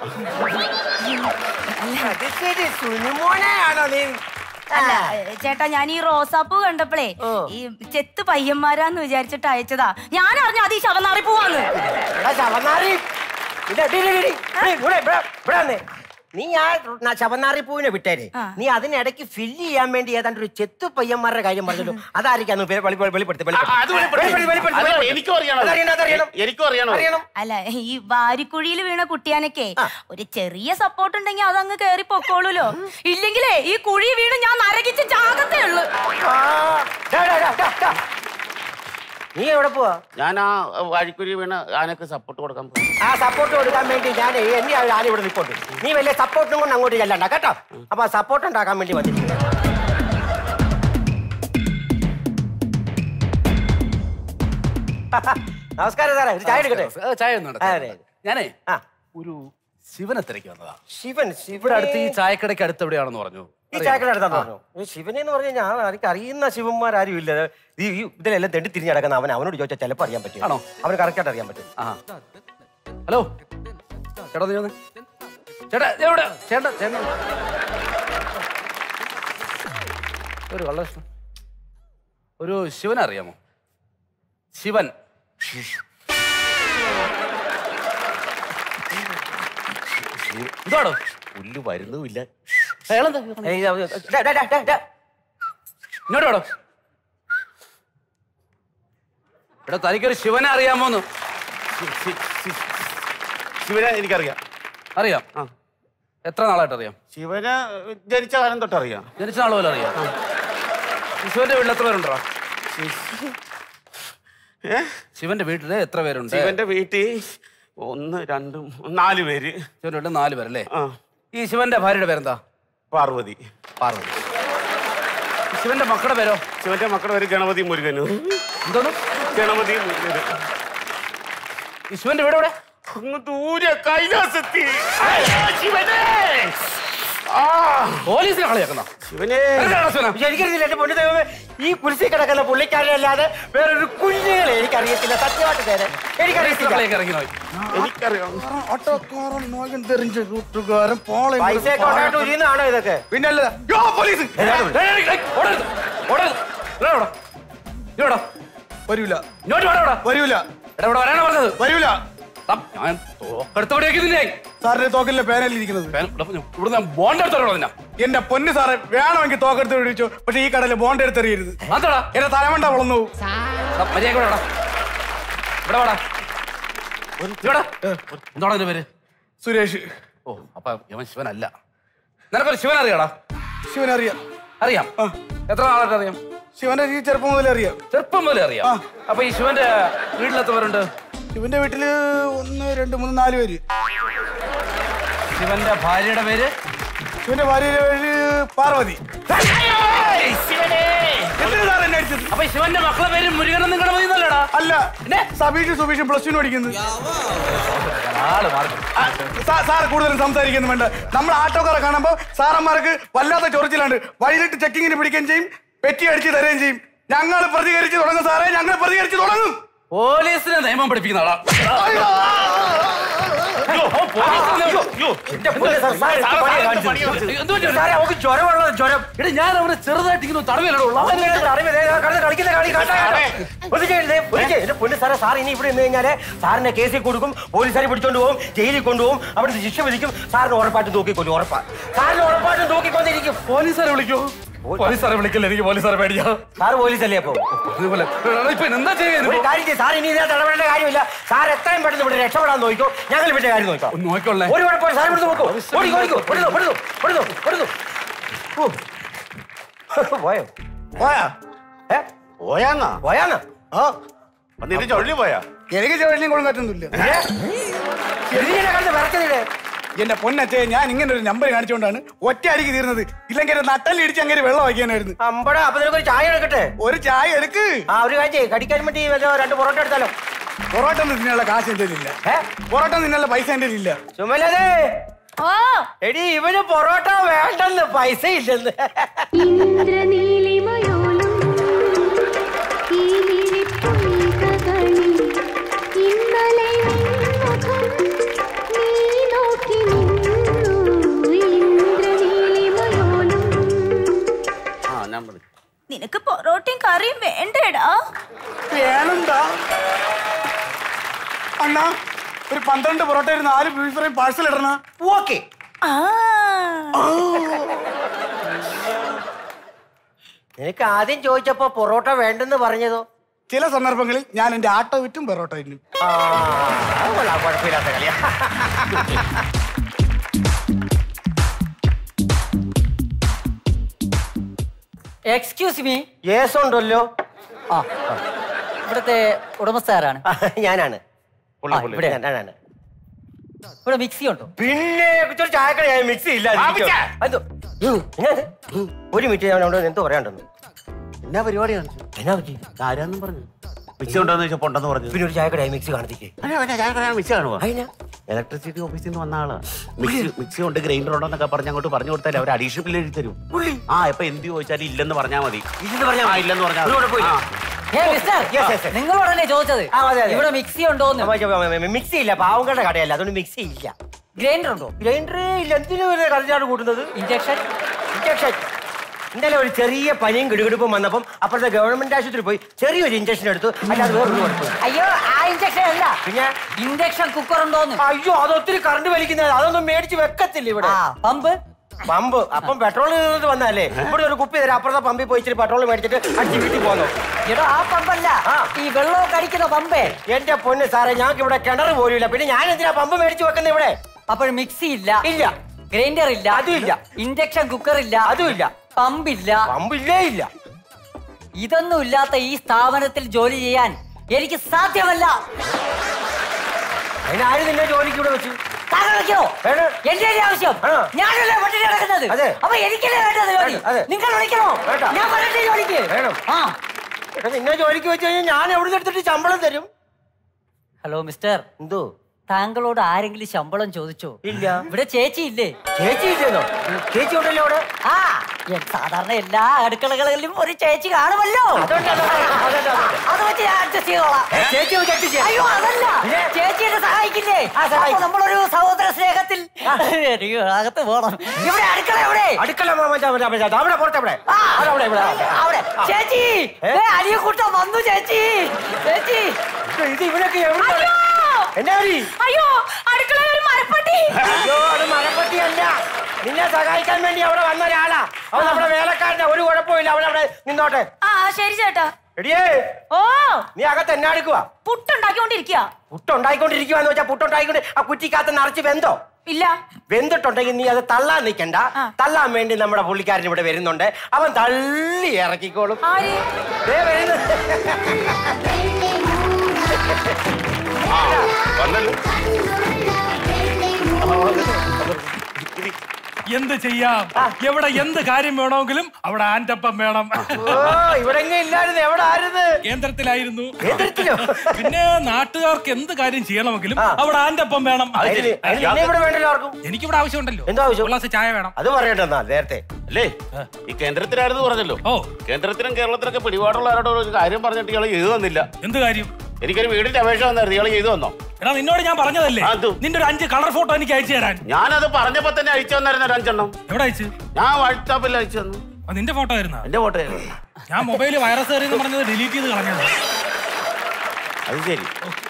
അത് ശരി സുനിമോനെയാണോ നീ അല്ല ഏ, ചേട്ടാ ഞാൻ ഈ റോസാപ്പൂ കണ്ടപ്പോഴേ ഓ. ഈ ചെത്ത് പയ്യന്മാരാന്ന് വിചാരിച്ചിട്ട് അയച്ചതാ ഞാൻ അറിഞ്ഞു അത് ഈ ശവനാറി പോവാന്ന് എടാ ശവനാറി ഇത് എടി, എടി, എടി. ഇവിടെ, ഇവിടെ, ഇവിടെ, ഇവിടെ വന്നേ. നീ ആ ന- ശവനാറി പൂവിനെ വിട്ടേരെ ആ. നീ അതിനിടയ്ക്ക് ഫില്ല് ചെയ്യാൻ വേണ്ടി ഏതാണ്ട് ഒരു ചെത്തു പയ്യന്മാരുടെ കാര്യം പറഞ്ഞല്ലോ അതായിരിക്കാന്ന് വെളി- വെളി- വെളി- വെളിപ്പെടുത്തി ആ, അത് വെളിപ്പെടുത്തി. വെളിപ്പെടുത്തി, അത് വെളിപ്പെടുത്തി. എനിക്കും അറിയണം അത്. അതറിയണം, അതറിയണം. എനിക്കും അറിയണം അത്. അറിയണം അല്ല ഈ വാരിക്കുഴിയിൽ വീണ കുട്ടിയാനൊക്കെ ആ. ഒരു ചെറിയ സപ്പോർട്ട് ഉണ്ടെങ്കിൽ അതങ്ങ് കേറി പൊക്കോളൂലോ ഇല്ലെങ്കിലേ ഈ കുഴി വീണ് ഞാൻ നരകിച്ച് ചാകത്തേ ഉള്ളു ആ. ഡാ, ഡാ, ഡാ, ഡാ, ഡാ. നീ എവിടെ പോവാ ഞാൻ ആ വഴിക്കുരി വീണ് ആനക്ക് സപ്പോർട്ട് കൊടുക്കാൻ പോയി ആ സപ്പോർട്ട് കൊടുക്കാൻ വേണ്ടി ഞാൻ എന്നെ ഞാൻ ഇവിടെ നിൽപ്പുണ്ട് നീ വലിയ സപ്പോർട്ടും കൊണ്ട് അങ്ങോട്ട് ചെല്ലണ്ട കേട്ടോ അപ്പൊ സപ്പോർട്ട് ഉണ്ടാക്കാൻ വേണ്ടി വന്നിരിക്കുന്നു നമസ്കാരം സാറേ ഒരു ചായ എടുക്കട്ടെ ആ, ചായ ഒന്നും അതെ, നടത്താം. അതെ. ഞാനേ ആ ഒരു ശിവനെ തിരക്കി വന്നതാ ശിവൻ ഇവിടെ അടുത്ത് ഈ ശിവൻ ചായക്കടയ്ക്ക് അടുത്ത് എവിടെയാണെന്ന് പറഞ്ഞു ഈ ചായക്കട അടുത്താന്ന് പറഞ്ഞു ഈ ശിവനെ എന്ന് പറഞ്ഞാൽ ഞാൻ എനിക്ക് അറിയുന്ന ശിവന്മാരും ഇല്ല ഈ ഈ ഇതിലെല്ലാം തെണ്ടി തിരിഞ്ഞ് നടക്കുന്ന അവൻ അവനോട് ചോദിച്ചാൽ ചിലപ്പോൾ അറിയാൻ പറ്റും ആണോ? അവന് കറക്റ്റായിട്ട് അറിയാൻ പറ്റും ആ ഹലോ ചേട്ടാ നീ വന്നേ ചേട്ടാ ദേ ഇവിടെ ചേട്ടാ ചേട്ടാ ഒരു കള്ള ഒരു ശിവനെ അറിയാമോ ശിവൻ ഇതാണോ പുല്ല് വരുന്നുമില്ല അയാളെന്താ ഏയ് ഇത് ഡാ, ഡാ, ഡാ, ഡാ, ഡാ. ഇങ്ങോട്ട് വേണോ ഇവിടെ തനിക്കൊരു ശിവനെ അറിയാമോന്ന് ശിവനെ എനിക്കറിയാം അറിയാം ആ. എത്ര നാളായിട്ട് അറിയാം ശിവനെ ജനിച്ച കാലം തൊട്ടറിയാം ജനിച്ച നാൾ പോലെ അറിയാം ഈ ശിവന്റെ വീട്ടിൽ എത്ര പേരുണ്ടോ ഏ? ശിവന്റെ വീട്ടില് എത്ര പേരുണ്ട് ശിവന്റെ വീട്ടിൽ ഒന്ന് രണ്ട് മൂന്ന്, നാല് പേര് ശിവന്റെ വീട്ടിൽ നാല് പേരല്ലേ ആ ഈ ശിവന്റെ ഭാര്യയുടെ പേരെന്താ പാർവതി പാർവതി ഈ ശിവന്റെ മക്കളുടെ പേരോ ശിവന്റെ മക്കളുടെ പേര് ഗണപതി മുരുകനും എന്തോന്നു ഗണപതി മുരുകന്. ഈ ശിവന്റെ വീട് എവിടെ അങ്ങ് ദൂരെ കൈലാസത്തി ശിവനെ ആ പോലീസിനെ കളിയാക്കുന്ന ശിവനെ എന്തിനാണ് ശിവനെ? എനിക്കറിയില്ല എന്റെ പൊന്നു ദൈവമേ ഈ കുരിശി കിടക്കുന്ന പുള്ളിക്കാരനെ അല്ലാതെ വേറൊരു കുഞ്ഞുങ്ങളെ എനിക്കറിയത്തില്ല സത്യമായിട്ട് തരാൻ എനിക്കറിയത്തില്ല കളിയൊക്കെ ഇറങ്ങി നോയി എനിക്കറിയാം ഓട്ടോക്കാരൻ നോയൻ തെറിഞ്ച കൂട്ടുകാരൻ പോളെ പൈസ കൊണ്ടായിട്ട് ഉരിയുന്നതാണോ ഇതൊക്കെ പിന്നല്ല യോ പോലീസ് ഓടരുത് ഓടരുത് ഇവിടെ വാടാ. ഇവിടെ വാടാ. വരൂല ഇങ്ങോട്ട് വാടാ ഇവിടെ. വരൂല എടാ, ഇവിടെ വരാനാ പറഞ്ഞത് വരൂല ദാ, ഞാൻ തോക്കെടുത്തോടെ വെക്കുന്നില്ലേ സാറിന്റെ തോക്കിലെ പേനലിരിക്കുന്നത് ഇവിടെ ഞാൻ ബോണ്ട് എടുത്തോളൂ നിന്നെ എന്റെ പൊന്ന് സാറെ വേണമെങ്കിൽ തോക്കെടുത്ത് വിളിച്ചു പക്ഷെ ഈ കടയിൽ ബോണ്ട് എടുത്തെറിയരുത് അതെടാ എന്റെ തലമണ്ട വളർന്നു പോകും. മര്യാദ ഇവിടെ വാടാ. ഇവിടെ വാടാ ഇവിടെ എന്താണ് എന്റെ പേര് സുരേഷ് ഓ അപ്പൊ ഇവൻ ശിവനല്ല നിനക്കൊരു ശിവൻ അറിയാടാ ശിവൻ അറിയാം അറിയാം എത്ര നാളായിട്ട് അറിയാം ശിവന്റെ ഈ ചെറുപ്പം മുതലേ അറിയാം ചെറുപ്പം മുതലേ അറിയാം ആ. അപ്പൊ ഈ ശിവന്റെ വീട്ടിലെത്തവരുണ്ട് ശിവന്റെ വീട്ടില് ഒന്ന് രണ്ട് മൂന്ന് നാല് പേര് ശിവന്റെ ഭാര്യയുടെ പേര് ശിവന്റെ ഭാര്യയുടെ പേര് പാർവതി എന്തിനാ സാർ എന്നെ അടിച്ചത് അപ്പൊ ഈ ശിവന്റെ മക്കളെ പേര് മുരുകൻ നിങ്ങളുടെ മതി എന്നല്ലടാ അല്ല സബീഷ് സുബീഷ് പ്ലസ് ടു പഠിക്കുന്നത് ആള് മാറി ആ, സാ- സാർ കൂടുതലും സംസാരിക്കുന്നു വേണ്ട നമ്മൾ ആട്ടോക്കാരെ കാണുമ്പോ സാറന്മാർക്ക് വല്ലാത്ത ചൊറിച്ചിലാണ് വഴിയിലിട്ട് ചെക്കിങ്ങിന് പിടിക്കുകയും ചെയ്യും പെറ്റി അടിച്ച് തരുകയും ചെയ്യും ഞങ്ങൾ പ്രതികരിച്ച് തുടങ്ങും സാറേ ഞങ്ങൾ പ്രതികരിച്ച് തുടങ്ങും പോലീസിനെ നിയമം പഠിപ്പിക്കുന്ന ആളാ അയ്യോ, ഓ, പോലീസിനെ നിയമം- എന്റെ പൊന്നു സാർ, സാർ എന്ത് പണിയാ കാണിച്ചത്? എന്ത് പറ്റി? സാറേ അവക്ക് ജ്വരമുള്ളത് ജ്വരം എടാ ഞാൻ അവനെ ചെറുതായിട്ട് ഇങ്ങനെ തടവിലോ അറിവ് ദേ, കടന്ന് കളിക്കുന്ന കളി കണ്ടാ കേട്ടോ. ഒന്ന് ചെയ്യരുതേ, ഒന്ന് ചെയ്യ്. എന്റെ പൊന്നു സാറേ സാർ ഇനി ഇവിടെ നിന്ന് കഴിഞ്ഞാല് സാറിനെ കേസിൽ കൊടുക്കും പോലീസുകാരെ പിടിച്ചോണ്ട് പോകും ജയിലിൽ കൊണ്ടുപോകും അവിടുത്തെ ശിക്ഷ വിധിക്കും സാറിന് ഉറപ്പായിട്ടും തൂക്കിക്കൊല്ലും ഉറപ്പാ സാറിന് ഉറപ്പായിട്ടും തൂക്കിക്കൊണ്ടിരിക്കും പോലീസുകാരെ വിളിക്കോ പോലീസുകാരെ വിളിക്കില്ല എനിക്ക് പോലീസുകാരെ പേടിയാ സാർ പോലീസല്ലേ അപ്പൊ ഇതുപോലെ എടാ, ഇപ്പൊ എന്താ ചെയ്യാൻ ഒരു കാര്യം ചെയ്യ്, സാർ ഇനി ഇതിനകത്ത് ഇടപെടേണ്ട കാര്യമില്ല സാർ എത്രയും പെട്ടെന്ന് ഇവിടെ രക്ഷപ്പെടാൻ നോക്കിക്കോ ഞങ്ങൾ ഇവരുടെ കാര്യം നോക്കാം നോക്കോളേ ഒരു കുഴപ്പമില്ല സാർ ഇവിടുന്ന് നോക്കൂ ഓടിക്കോ ഓടിക്കോ ഓടുന്നു ഓടുന്നു ഓടുന്നു ഓടുന്നു ഓ. പോയോ പോയാ ഏ പോയാന്നാ പോയാന്ന് ആ നിന്റെ ചൊള്ളി പോയാ എനിക്ക് ചെവലിയും കൊടുക്കാറ്റൊന്നുമില്ല എന്തിനാ കണ്ട് വിറച്ചതില്ലേ എന്റെ പൊന്നച്ചേ ഞാൻ ഇങ്ങനെ ഒരു നമ്പർ കാണിച്ചുകൊണ്ടാണ് ഒറ്റ അടിക്ക് തീർന്നത് ഇല്ലെങ്കിൽ എന്റെ നട്ടലിടിച്ച് അങ്ങനെ വെള്ളം വയ്ക്കാനായിരുന്നു അമ്പടാ അപ്പൊ നിനക്കൊരു ചായ എടുക്കട്ടെ ഒരു ചായ എടുക്ക് ആ ഒരു കാര്യം ചെയ്യ്, കടിക്കാൻ വേണ്ടി വല്ല രണ്ട് പൊറോട്ട എടുത്താലോ പൊറോട്ട ഒന്നും തിന്നാനുള്ള കാശ് എന്റെ ഇല്ല ഏ പൊറോട്ട തിന്നാനുള്ള പൈസ എന്റെ ഇല്ല ചുമലതേ ഓ എടി ഇവന് പൊറോട്ട വേണ്ടെന്ന് പൈസ ഇല്ലെന്ന് ഇന്ദ്രനീലിമയോലും ഈ മിഴിപ്പുൽകകളിൽ ഇന്നലെ നിൻമുഖം നീ നോക്കി നിന്നു ഇന്ദ്രനീലിമയോലും ആ ഞാൻ വിളി നിനക്ക് പൊറോട്ടയും കറിയും വേണ്ടേടാ വേണെന്താ അണ്ണാ ഒരു പന്ത്രണ്ട് പൊറോട്ട ഒരു നാല് ബീഫ് ഫ്രൈ പാഴ്സൽ ഇടണ ഓക്കെ ആ നിനക്ക് ആദ്യം ചോദിച്ചപ്പോ പൊറോട്ട വേണ്ടെന്ന് പറഞ്ഞതോ ചില സന്ദർഭങ്ങളിൽ ഞാൻ എന്റെ ആട്ടോ വിറ്റും പൊറോട്ട വിറ്റും ആ അത് കൊള്ളാം, കുഴപ്പമില്ലാത്ത കളിയാ എക്സ്ക്യൂസ് മീ യേസ് ഉണ്ടല്ലോ ആ ഇവിടുത്തെ ഉടമസ്ഥാരാണ് ഞാനാണ് ആ, ഇവിടെ ഞാൻ- ഞാനാണ് ഇവിടെ മിക്സി ഉണ്ടോ പിന്നെ ഇച്ചിരി ചായക്കട മിക്സി ഇല്ല ആവശ്യ. ഒരു മിനിറ്റ് ഞാൻ അവിടെ എന്തോ പറയാണ്ടെന്ന് എന്നാ പരിപാടിയാണ് എന്നാ പറ്റി ആരാന്നും പറഞ്ഞു മിക്സി ഉണ്ടോന്ന് ചോദിച്ചപ്പോ ഉണ്ടെന്ന് പറഞ്ഞു പിന്നെ ഒരു ചായക്കട മിക്സി കാണിച്ചിട്ടേ മിക്സി കാണുവാ അതിനാ ഇലക്ട്രിസിറ്റി ഓഫീസിൽ നിന്ന് വന്ന ആളാ മിക്സി മിക്സി ഉണ്ട് ഗ്രൈൻഡർ ഉണ്ടോന്നൊക്കെ പറഞ്ഞ് അങ്ങോട്ട് പറഞ്ഞു കൊടുത്താൽ അവർ അഡീഷണൽ ബില്ല് എഴുതി തരും ആ ഇപ്പൊ എന്ത് ചോദിച്ചാലും ഇല്ലെന്ന് പറഞ്ഞാൽ മതി ഇല്ലെന്ന് പറഞ്ഞാ ആ മതി. ഇല്ലെന്ന് പറഞ്ഞാൽ ഒരു കുഴപ്പമില്ല. ഏ മിസ്റ്റർ Yes, yes, yes. നിങ്ങളോടല്ലേ ചോദിച്ചത് ആ, അതെ, അതെ. ഇവിടെ മിക്സി ഉണ്ടോന്ന് മിക്സി ഇല്ല പാവങ്ങളുടെ കടയല്ല അതുകൊണ്ട് മിക്സി ഇല്ല ഗ്രൈൻഡർ ഉണ്ടോ ഗ്രൈൻഡറേ ഇല്ല എന്തിനു കറിച്ചാട് കൂട്ടുന്നത് ഇഞ്ചക്ഷൻ ഇഞ്ചക്ഷൻ ഇന്നലെ ഒരു ചെറിയ പനിയും കിടുകിടുപ്പും വന്നപ്പം അപ്പുറത്തെ ഗവൺമെന്റ് ആശുപത്രി പോയി ചെറിയൊരു ഇഞ്ചക്ഷൻ എടുത്തു അല്ലാതെ വേറൊന്നും കുഴപ്പമില്ല അയ്യോ ആ ഇഞ്ചക്ഷൻ അല്ല പിന്നെ ഇൻഡക്ഷൻ കുക്കർ ഉണ്ടോന്ന് അയ്യോ അത് ഒത്തിരി കറണ്ട് വലിക്കുന്നത് അതൊന്നും മേടിച്ച് വെക്കത്തില്ല ഇവിടെ ആ പമ്പ് പമ്പ് അപ്പം പെട്രോൾ തീർന്നിട്ട് വന്നാലേ ഇവിടെ ഒരു കുപ്പി തരാം അപ്പുറത്തെ പമ്പിൽ പോയി ഇച്ചിരി പെട്രോൾ മേടിച്ചിട്ട് അടിച്ച് വീട്ടിൽ പോന്നോ എടോ ആ പമ്പല്ല ആ. ഈ വെള്ളമൊക്കെ അടിക്കുന്ന പമ്പേ എന്റെ പൊന്ന് സാറേ ഞങ്ങൾക്ക് ഇവിടെ കിണർ പോലും ഇല്ല പിന്നെ ഞാൻ എന്തിനാ പമ്പ് മേടിച്ച് വെക്കുന്നത് ഇവിടെ അപ്പോൾ മിക്സി ഇല്ല ഇല്ല ഗ്രൈൻഡർ ഇല്ല അതും ഇല്ല. ഇൻഡക്ഷൻ കുക്കർ ഇല്ല അതും ഇല്ല പമ്പില്ല പമ്പില്ലേ ഇല്ല ഇതൊന്നും ഇല്ലാത്ത ഈ സ്ഥാപനത്തിൽ ജോലി ചെയ്യാൻ എനിക്ക് സാധ്യമല്ല അതിനാര് നിന്നെ ജോലിക്ക് ഇവിടെ വെച്ചു താങ്കൾ വെക്കോ വേണം. എന്റെ അല്ലേ ആവശ്യം ആ. ഞാനല്ലേ പട്ടിണി കിടക്കുന്നത് അതെ. അപ്പൊ എനിക്കല്ലേ വേണ്ടത് ജോലി അതെ. നിങ്ങൾ വിളിക്കണോ വേണ്ട. ഞാൻ വരട്ടെ ജോലിക്ക് വേണം. ആ എടാ നിന്നെ ജോലിക്ക് വെച്ച് കഴിഞ്ഞാൽ ഞാൻ എവിടെ എടുത്തിട്ട് ശമ്പളം തരും ഹലോ മിസ്റ്റർ എന്തോ താങ്കളോട് ആരെങ്കിലും ശമ്പളം ചോദിച്ചോ ഇല്ല ഇവിടെ ചേച്ചി ഇല്ലേ ചേച്ചി ഇല്ലേന്നോ ചേച്ചി ഉണ്ടല്ലോ അവിടെ ആ എ- സാധാരണ എല്ലാ അടുക്കളകളിലും ഒരു ചേച്ചി കാണുമല്ലോ അതുണ്ടല്ലോ, അതുണ്ട്, അതുണ്ട്. അത് വെച്ച് ഞാൻ അഡ്ജസ്റ്റ് ചെയ്തോളാം ഏ, ചേച്ചി ഒന്ന് adjust ചെയ്യാം. അയ്യോ അതല്ല പിന്നെ? ചേച്ചി എന്നെ സഹായിക്കില്ലേ ആ, സഹായിക്കും. അപ്പൊ നമ്മളൊരു സഹോദര സ്നേഹത്തിൽ എനിക്ക് അകത്ത് പോകണം ഇവിടെ അടുക്കള എവിടെ അടുക്കള മാമ ചാമ ചാമ ചാമ. അവിടെ പുറത്ത് അവിടെ ആ, അവിടെ അവിടെ ഇവിടെ അവിടെ ആ. ചേച്ചി ഏ? ദേ, അരിയക്കൂട്ടം വന്നു ചേച്ചി ചേച്ചി ഇത് ഇത് ഇവനൊക്കെ എവിടെ എന്നാ ഹരി? അയ്യോ അടുക്കളയിൽ ഒരു മരപ്പട്ടി അയ്യോ അത് മരപ്പട്ടിയല്ല നിന്നെ സഹായിക്കാൻ വേണ്ടി അവിടെ വന്ന ഒരാളാ അവൻ നമ്മുടെ വേലക്കാരന്റെ ഒരു കുഴപ്പമില്ല അവൻ അവിടെ നിന്നോട്ടെ ആ ശരി ചേട്ടാ എടിയേ ഓ നീ അകത്ത് എന്നാ എടുക്കുവാ പുട്ടുണ്ടാക്കിക്കൊണ്ടിരിക്കുക പുട്ടുണ്ടായിക്കൊണ്ടിരിക്കുവാന്ന് വെച്ചാ പുട്ടുണ്ടായിക്കൊണ്ട് ആ കുറ്റിക്കകത്ത് നിറച്ച് വെന്തോ ഇല്ല വെന്തിട്ടുണ്ടെങ്കിൽ നീ അത് തള്ളാൻ നിൽക്കണ്ട തള്ളാൻ വേണ്ടി നമ്മുടെ പുള്ളിക്കാരൻ ഇവിടെ വരുന്നുണ്ട് അവൻ തള്ളി ഇറക്കിക്കോളും ആര് ദേ വരുന്നു. എന്ത് ചെയ്യാം എവിടെ എന്ത് കാര്യം വേണമെങ്കിലും അവിടെ ആന്റപ്പം വേണം ഓ ഇവിടെ ഇല്ലായിരുന്നു എവിടെ ആയിരുന്നു കേന്ദ്രത്തിലായിരുന്നു കേന്ദ്രത്തിലോ പിന്നെ നാട്ടുകാർക്ക് എന്ത് കാര്യം ചെയ്യണമെങ്കിലും അവിടെ ആന്റപ്പം വേണം അതിന് അതിന് നിന്നെ ഇവിടെ വേണ്ടല്ലോ ആർക്കും എനിക്കിവിടെ ആവശ്യമുണ്ടല്ലോ എന്തോ ആവശ്യം ഒരു ഗ്ലാസ് ചായ വേണം അത് പറയണ്ടെന്നാ നേരത്തെ അല്ലേ ഈ കേന്ദ്രത്തിലായിരുന്നു പറഞ്ഞല്ലോ ഓ കേന്ദ്രത്തിലും കേരളത്തിലൊക്കെ പിടിപാടുള്ളവരോട് ഒരു കാര്യം പറഞ്ഞിട്ട് ഇയാൾ ചെയ്തു തന്നില്ല എന്ത് കാര്യം എനിക്കൊരു വീടിന്റെ അപേക്ഷ വന്നായിരുന്നു ഇയാൾ ചെയ്തു തന്നോ എടാ നിന്നോട് ഞാൻ പറഞ്ഞതല്ലേ നിന്റെ ഒരു അഞ്ച് കളർ ഫോട്ടോ എനിക്ക് അയച്ചു തരാൻ ഞാനത് പറഞ്ഞപ്പോ തന്നെ അയച്ചു തന്നായിരുന്നു ഒരു അഞ്ചെണ്ണം എവിടെ അയച്ചു ഞാൻ വാട്സാപ്പിൽ അയച്ചു തന്നു അത് നിന്റെ ഫോട്ടോ ആയിരുന്നാ എന്റെ ഫോട്ടോ ഞാൻ മൊബൈൽ വൈറസ് കയറി എന്ന് പറഞ്ഞത് ഡിലീറ്റ് ചെയ്ത് കളഞ്ഞത് അത് ശരി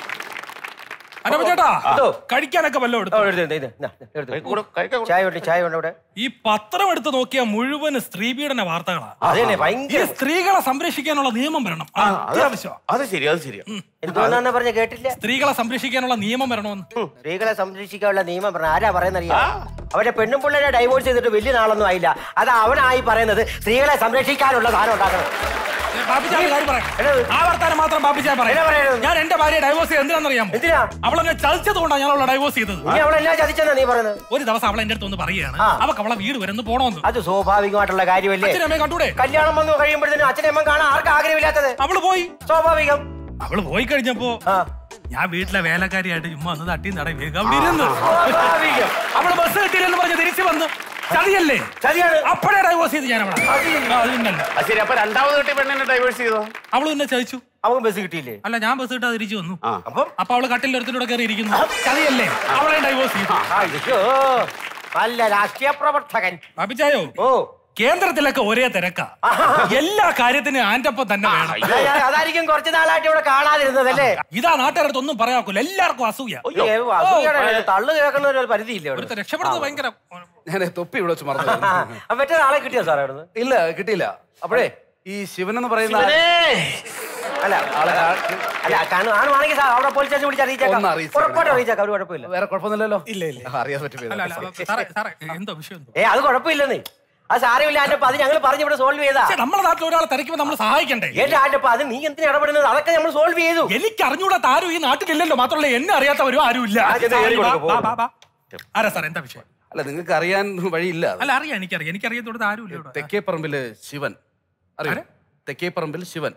അനപ്പ ചേട്ടാ എന്തോ? കഴിക്കാനൊക്കെ വല്ലതും എടുത്തോ? ഓ, എടുത്ത് ഇത്, ഇത്, ഇന്നാ, എടുത്ത്. ചായ ഉണ്ട് ചായ ഉണ്ട് അവിടെ ഈ പത്രം എടുത്ത് നോക്കിയാൽ മുഴുവൻ സ്ത്രീപീഡന വാർത്തകളാ അതന്നെ ഈ ഭയങ്കര സ്ത്രീകളെ സംരക്ഷിക്കാനുള്ള നിയമം വരണം അത് അത്യാവശ്യം അത് ശരി അത് ശരിയാ എന്തോന്നാന്ന് പറഞ്ഞ കേട്ടില്ല സ്ത്രീകളെ സംരക്ഷിക്കാനുള്ള നിയമം വരണമെന്ന് സ്ത്രീകളെ സംരക്ഷിക്കാനുള്ള നിയമം പറഞ്ഞ ആരാ പറയുന്നറിയാ അവരെ പെണ്ണും പിള്ളേരെ ഡൈവോഴ്സ് ചെയ്തിട്ട് വലിയ നാളൊന്നും ആയില്ല അത് അവനായി പറയുന്നത് സ്ത്രീകളെ സംരക്ഷിക്കാനുള്ള സാധനം ഉണ്ടാക്കണം ബാബിച്ചായ കാര്യം പറയാം ആ വർത്താനം മാത്രം ബാബിച്ചായ എന്നാ പറയാം പറയണത്? ഞാൻ എന്റെ ഭാര്യയെ ഡൈവോഴ്സ് ചെയ്ത് എന്തിനാണെന്നറിയാമോ എന്തിനാ അവളെന്നെ ചതിച്ചത് കൊണ്ടാണ് ഞാൻ അവളെ ഡൈവോഴ്സ് ചെയ്തത് നീ അവളെല്ലാം ചതിച്ചെന്നാ നീ പറയുന്നത് ഒരു ദിവസം അവളെ എന്റെ അടുത്ത് ഒന്ന് പറയുകയാണ് അവൾക്ക് അവളെ വീട് വരുന്നു പോണോന്ന് അത് സ്വാഭാവികമായിട്ടുള്ള കാര്യമല്ലേ അച്ഛനമ്മയെ കണ്ടൂടെ കല്യാണം വന്നു കഴിയുമ്പോഴത്തേനും അച്ഛനമ്മ കാണാൻ ആർക്കും ആഗ്രഹമില്ലാത്തത് അവള് പോയി സ്വാഭാവികം അവള് പോയി കഴിഞ്ഞപ്പോ ഞാൻ വീട്ടിലെ വേലക്കാരിയായിട്ട് ചുമ്മാ ഒന്ന് തട്ടി നട വേഗം അവിടെ ഇരുന്ന് സ്വാഭാവികം. അവള് ബസ് കിട്ടിയില്ലെന്ന് പറഞ്ഞ് തിരിച്ചു വന്നു ചതിയല്ലേ ചതിയാണ് അപ്പോഴേ ഡൈവോഴ്സ് ചെയ്ത് ഞാൻ അവളെ ആ, അത് പിന്നല്ല. അത് ശരി അപ്പൊ രണ്ടാമത് കിട്ടിയ പെണ്ണിനെ ഡൈവേഴ്സ് ചെയ്തോ അവള് പിന്നെ ചതിച്ചു അവൻ ബസ് കിട്ടിയില്ലേ അല്ല ഞാൻ ബസ് കിട്ടാതെ തിരിച്ചു വന്നു അപ്പം അപ്പൊ അവള് കട്ടിൽ ഒരുത്തിലൂടെ കയറി ഇരിക്കുന്നു ചതിയല്ലേ അവളെ ഡൈവോഴ്സ് ചെയ്തു അയ്യോ നല്ല രാഷ്ട്രീയ പ്രവർത്തകൻ ബാബിച്ചായോ ഓ കേന്ദ്രത്തിലൊക്കെ ഒരേ തിരക്കാ എല്ലാ കാര്യത്തിനും ആന്റപ്പം തന്നെ വേണം അതാ- അതായിരിക്കും കുറച്ച് നാളായിട്ട് ഇവിടെ കാണാതിരുന്നതല്ലേ ഇതാ നാട്ടുകാരടുത്ത് ഒന്നും പറയാക്കൂല എല്ലാവർക്കും അസൂയ ഏ, അസൂയയുടെ തള്ളു കേൾക്കുന്ന ഒരു പരിധിയില്ല ഇവിടെ ഒരുത്തൻ രക്ഷപ്പെടുന്നത് ഭയങ്കര ഞാൻ തൊപ്പി ഇവിടെ വെച്ച് മറന്നു ആ, മറ്റേ നാളെ കിട്ടിയോ സാറേ അവിടുന്ന് ഇല്ല കിട്ടിയില്ല അപ്പോഴേ ഈ ശിവൻ എന്ന് പറയുന്ന അല്ല ആളെ അല്ല കാണു ആണുവാണെങ്കിൽ സാർ അവിടെ പോലീസ് സ്റ്റേഷൻ വിളിച്ച് അറിയിച്ചേക്കാം ഒന്ന് അറിയിച്ചേക്കണം. ഉറപ്പായിട്ടും അറിയിച്ചേക്കാം ഒരു കുഴപ്പമില്ല വേറെ കുഴപ്പമൊന്നുമില്ലല്ലോ ഇല്ല ഇല്ല ആ, അറിയാൻ പറ്റും അല്ല അല്ല സാറേ സാറേ എന്തോ വിഷയം എന്തോ ഏ അത് കുഴപ്പമില്ലെന്നേ അത് സാരമില്ല ആന്റപ്പ അത് ഞങ്ങൾ പറഞ്ഞ് ഇവിടെ സോൾവ് ചെയ്താ പക്ഷേ നമ്മുടെ നാട്ടിൽ ഒരാളെ തിരക്കുമ്പോ നമ്മൾ സഹായിക്കണ്ടേ എന്റെ ആന്റപ്പ അത് നീ എന്തിനാ ഇടപെടുന്നത് അതൊക്കെ നമ്മൾ സോൾവ് ചെയ്തു എനിക്ക് അറിഞ്ഞൂടാത്ത ആരും ഈ നാട്ടിലില്ലല്ലോ മാത്രമല്ല എന്നെ അറിയാത്തവരും ആരും ഇല്ല ആ, ചെന്ന് കയറി കൊടുക്ക്, പോ. ആരാ സാർ എന്താ വിഷയം അല്ല നിങ്ങൾക്ക് അറിയാൻ വഴിയില്ല അത്. അല്ല അറിയാം എനിക്കറിയാം എനിക്കറിയാത്തോടത്ത് ആരും ഇല്ല ഇവിടെ തെക്കേപ്പറമ്പില് ശിവൻ അറിയോ തെക്കേപ്പറമ്പിൽ ശിവൻ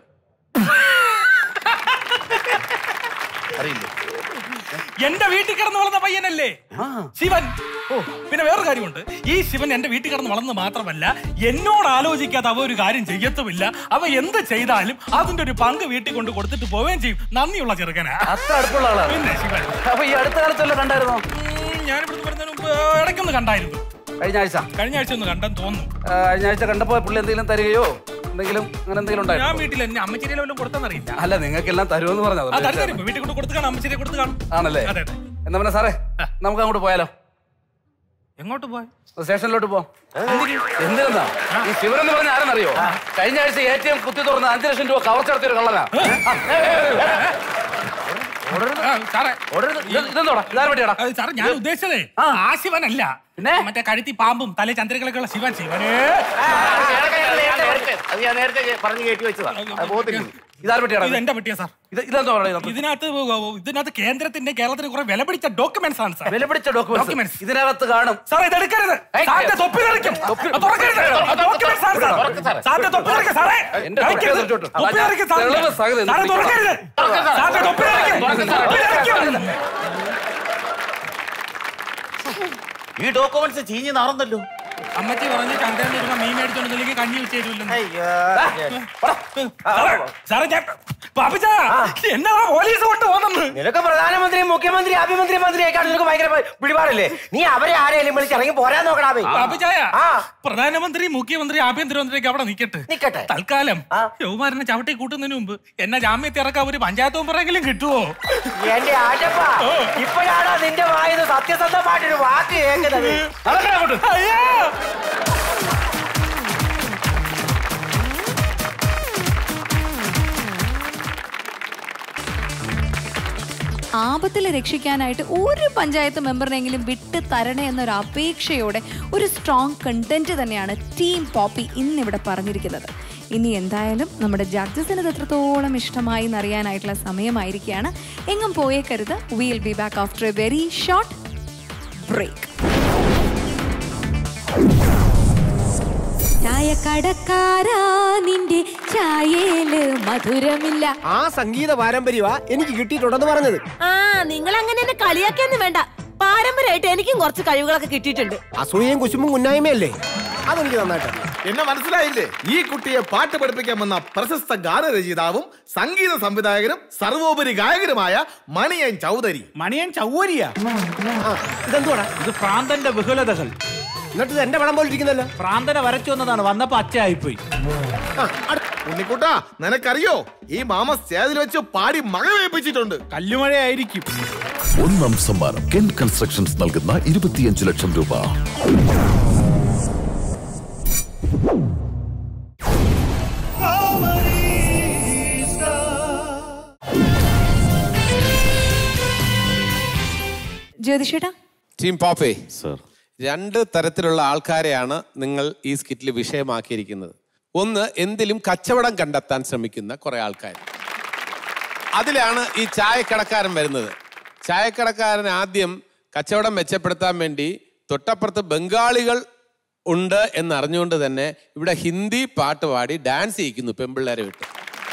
അറിയില്ലേ എന്റെ വീട്ടിൽ കിടന്ന് വളർന്ന പയ്യനല്ലേ ശിവൻ ഓ പിന്നെ വേറൊരു കാര്യമുണ്ട് ഈ ശിവൻ എന്റെ വീട്ടിൽ കിടന്ന് വളർന്ന് മാത്രമല്ല എന്നോട് ആലോചിക്കാതെ അവ ഒരു കാര്യം ചെയ്യത്തുമില്ല അവ എന്ത് ചെയ്താലും അതിന്റെ ഒരു പങ്ക് വീട്ടിൽ കൊണ്ട് കൊടുത്തിട്ട് പോവുകയും ചെയ്യും നന്ദിയുള്ള ചെറുക്കനാ അത്ര അടുപ്പുള്ള ആളാണ് പിന്നെ ശിവൻ അപ്പൊ ഈ അടുത്ത കാലത്തല്ല കണ്ടായിരുന്നോ ഞാൻ ഇവിടുന്ന് വരുന്നതിന് മുമ്പ് ഇടയ്ക്കൊന്ന് കണ്ടായിരുന്നു കഴിഞ്ഞ ആഴ്ച കഴിഞ്ഞ ആഴ്ച ഒന്ന് കണ്ടെന്ന് തോന്നുന്നു ആ, കഴിഞ്ഞ ആഴ്ച കണ്ടപ്പോ പുള്ളി എന്തെങ്കിലും തരികയോ എന്തെങ്കിലും അങ്ങനെ എന്തെങ്കിലും ഞാൻ ഉണ്ടായിരുന്നു വീട്ടിൽ എന്നെ അമ്മച്ചിരിയിലെ വല്ലതും കൊടുത്തെന്നറിയില്ല അല്ല നിങ്ങൾക്കെല്ലാം തരുമെന്ന് ആ പറഞ്ഞത് തരും തരും വീട്ടിൽ കൊണ്ട് കൊടുത്ത് കാണാം അമ്മച്ചിരിയെ കൊടുത്ത് കാണും ആണല്ലേ അതെ അതെ എന്നാ പിന്നെ സാറേ നമുക്ക് അങ്ങോട്ട് പോയാലോ എങ്ങോട്ട് പോയി സ്റ്റേഷനിലോട്ട് പോ എന്തിനാ ഈ ശിവൻ എന്ന് പറഞ്ഞ ആരെന്നറിയോ കഴിഞ്ഞ ആഴ്ച എ ടി എം കുത്തി തുറന്ന് അഞ്ചു ലക്ഷം രൂപ കവർച്ചെടുത്ത ഒരു കള്ളനാ ആ, സാറേ ഇതെന്തോടാ ഇതാരെ പറ്റിയാടാ അത് സാറേ ഞാൻ ഉദ്ദേശിച്ചതേ ആ ശിവനല്ല പിന്നെ മറ്റേ കഴുത്തി പാമ്പും തലേ ചന്ദ്രകളൊക്കെ ഉള്ള ശിവൻ ശിവനേ അത് ഞാൻ നേരത്തെ പറഞ്ഞു കയറ്റി വെച്ചതാ അത് പോകത്തില്ല ഇതാരെ പറ്റിയാടാ ഇത് എന്റെ പറ്റിയാ സാർ ഇത് ഇതെന്താ പറയുന്നത് ഇതിനകത്ത് ഇതിനകത്ത് കേന്ദ്രത്തിന്റെ കേരളത്തിന് കുറെ വില പിടിച്ച ഡോക്യുമെന്റ്സ് ആണ് സാർ വില പിടിച്ച ഡോക്യുമെന്റ്സ് ഇതിനകത്ത് കാണും സാർ ഇത് എടുക്കരുത് സാറിന്റെ തൊപ്പി തെറിക്കും അത് തുറക്കരുത് അത് documents ആണ് സാർ. സാറിന്റെ തൊപ്പി തെറിക്കും സാറേ എന്റെ കഴിക്കരുത്. തൊപ്പി തെറിച്ചോട്ടെ. തൊപ്പി തെറിക്കും സാറിന്റെ. തെളിവ് സഹിതം സാറേ തുറക്കരുത് സാറിന്റെ തൊപ്പി തെറിക്കും തൊപ്പി തെറിക്കും ഈ ഡോക്യുമെന്റ്സ് ചീഞ്ഞ് നാറുന്നല്ലോ അമ്മച്ചി പറഞ്ഞ് ചന്ദ്രൻ വരുമ്പോ മീൻ മേടിച്ചോണ്ടില്ലെങ്കിൽ കഞ്ഞി വെച്ച് തരുമല്ലോ സാറേ ഞാൻ പാപ്പിച്ചാ എന്നാ പോലീസ് കൊണ്ട് പോകുന്നത് നിനക്ക് പ്രധാനമന്ത്രി മുഖ്യമന്ത്രി ആഭ്യന്തര മന്ത്രിയേക്കാൾ നിനക്ക് ഭയങ്കര പിടിപാടില്ലേ നീ അവരെ ആരെയും വിളിച്ച് ഇറങ്ങി പോരാൻ നോക്കണാവേ പാപ്പിച്ചായ പ്രധാനമന്ത്രി മുഖ്യമന്ത്രി ആഭ്യന്തരമന്ത്രിയൊക്കെ അവിടെ നിക്കട്ടെ നിക്കട്ടെ തൽക്കാലം യൗമാരനെ ചവിട്ടി കൂട്ടുന്നതിന് മുമ്പ് എന്നെ ജാമ്യത്തിൽ ഇറക്കാൻ ഒരു പഞ്ചായത്ത് മെമ്പറെങ്കിലും കിട്ടുവോ എന്റെ ആറ്റപ്പ ഇപ്പോഴാണോ നിന്റെ വായത് സത്യസന്ധമായിട്ടൊരു വാക്ക് കേൾക്കുന്നത് അയ്യോ ആപത്തിൽ രക്ഷിക്കാനായിട്ട് ഒരു പഞ്ചായത്ത് മെമ്പറിനെങ്കിലും വിട്ട് തരണേ എന്നൊരു അപേക്ഷയോടെ ഒരു സ്ട്രോങ് കണ്ടന്റ് തന്നെയാണ് ടീം പോപ്പി ഇന്നിവിടെ പറഞ്ഞിരിക്കുന്നത് ഇനി എന്തായാലും നമ്മുടെ ജഡ്ജസിന് ഇത് എത്രത്തോളം ഇഷ്ടമായി എന്നറിയാനായിട്ടുള്ള സമയമായിരിക്കുകയാണ് എങ്ങും പോയേക്കരുത് will be back after a very short break ചായക്കടക്കാരാ നിന്റെ ചായയില് മധുരമില്ല ആ സംഗീത പാരമ്പര്യമാ എനിക്ക് കിട്ടിയിട്ടുണ്ടെന്ന് പറഞ്ഞത് ആ നിങ്ങൾ അങ്ങനെ എന്നെ കളിയാക്കിയൊന്നും വേണ്ട പാരമ്പര്യമായിട്ട് എനിക്കും കുറച്ച് കഴിവുകളൊക്കെ കിട്ടിയിട്ടുണ്ട് അസൂയയും കുശുമ്പും കുന്നായ്മയല്ലേ അതെനിക്ക് നന്നായിട്ട് എന്നെ മനസ്സിലായില്ലേ ഈ കുട്ടിയെ പാട്ട് പഠിപ്പിക്കാൻ വന്ന പ്രശസ്ത ഗാനരചയിതാവും സംഗീത സംവിധായകനും സർവോപരി ഗായകനുമായ മണിയൻ ചൗധരി മണിയൻ ചൗവരിയാ ഇതെന്തുവാടാ ഇത് പ്രാന്തന്റെ വിഹുലതകൾ എന്നിട്ട് ഇത് എന്റെ പടം പോലെ ഇരിക്കുന്നല്ലോ പ്രാന്തനെ വരച്ചു വന്നതാണ് വന്നപ്പോ അച്ചയായിപ്പോയി ഉണ്ണിക്കുട്ടാ നിനക്കറിയോ ഈ മാമ സ്റ്റേജിൽ വെച്ച് പാടി മഴ വേപ്പിച്ചിട്ടുണ്ട് കല്ലുമഴയായിരിക്കും ഒന്നാം സമ്മാനം കെൻ കൺസ്ട്രക്ഷൻസ് നൽകുന്ന ഇരുപത്തിയഞ്ച് ലക്ഷം രൂപ ജ്യോതിഷേട്ടാ ടീം പോപ്പേ സർ രണ്ട് തരത്തിലുള്ള ആൾക്കാരെയാണ് നിങ്ങൾ ഈ സ്കിറ്റിൽ വിഷയമാക്കിയിരിക്കുന്നത് ഒന്ന് എന്തിലും കച്ചവടം കണ്ടെത്താൻ ശ്രമിക്കുന്ന കുറെ ആൾക്കാർ അതിലാണ് ഈ ചായക്കടക്കാരൻ വരുന്നത് ചായക്കടക്കാരൻ ആദ്യം കച്ചവടം മെച്ചപ്പെടുത്താൻ വേണ്ടി തൊട്ടപ്പുറത്ത് ബംഗാളികൾ ഉണ്ട് എന്നറിഞ്ഞുകൊണ്ട് തന്നെ ഇവിടെ ഹിന്ദി പാട്ട് പാടി ഡാൻസ് ചെയ്യിക്കുന്നു പെമ്പിള്ളേരെ വിട്ട്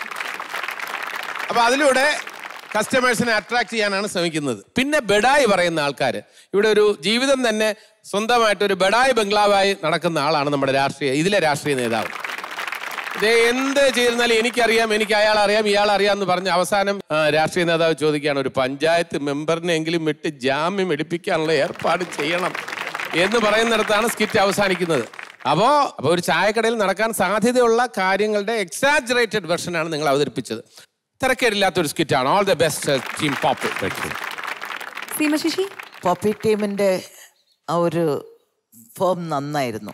അപ്പൊ അതിലൂടെ കസ്റ്റമേഴ്സിനെ അട്രാക്ട് ചെയ്യാനാണ് ശ്രമിക്കുന്നത് പിന്നെ ബെഡായി പറയുന്ന ആൾക്കാർ ഇവിടെ ഒരു ജീവിതം തന്നെ സ്വന്തമായിട്ട് ഒരു ബെഡായി ബംഗ്ലാവായി നടക്കുന്ന ആളാണ് നമ്മുടെ രാഷ്ട്രീയ ഇതിലെ രാഷ്ട്രീയ നേതാവ് ഇത് എന്ത് ചെയ്തിരുന്നാലും എനിക്കറിയാം എനിക്ക് അയാൾ അറിയാം ഇയാൾ അറിയാം എന്ന് പറഞ്ഞ് അവസാനം ആ, രാഷ്ട്രീയ നേതാവ് ചോദിക്കുകയാണ് ഒരു പഞ്ചായത്ത് മെമ്പറിനെങ്കിലും വിട്ട് ജാമ്യം എടുപ്പിക്കാനുള്ള ഏർപ്പാട് ചെയ്യണം എന്ന് പറയുന്നിടത്താണ് സ്കിറ്റ് അവസാനിക്കുന്നത് അപ്പോ അപ്പൊ ഒരു ചായക്കടയിൽ നടക്കാൻ സാധ്യതയുള്ള കാര്യങ്ങളുടെ എക്സാജറേറ്റഡ് വെർഷനാണ് നിങ്ങൾ അവതരിപ്പിച്ചത് തിരക്കേടില്ലാത്ത ഒരു സ്കിറ്റാണ് all the best team pop സീമശിശി പോപ്പി ടീമിന്റെ ആ ഒരു ഫോം നന്നായിരുന്നു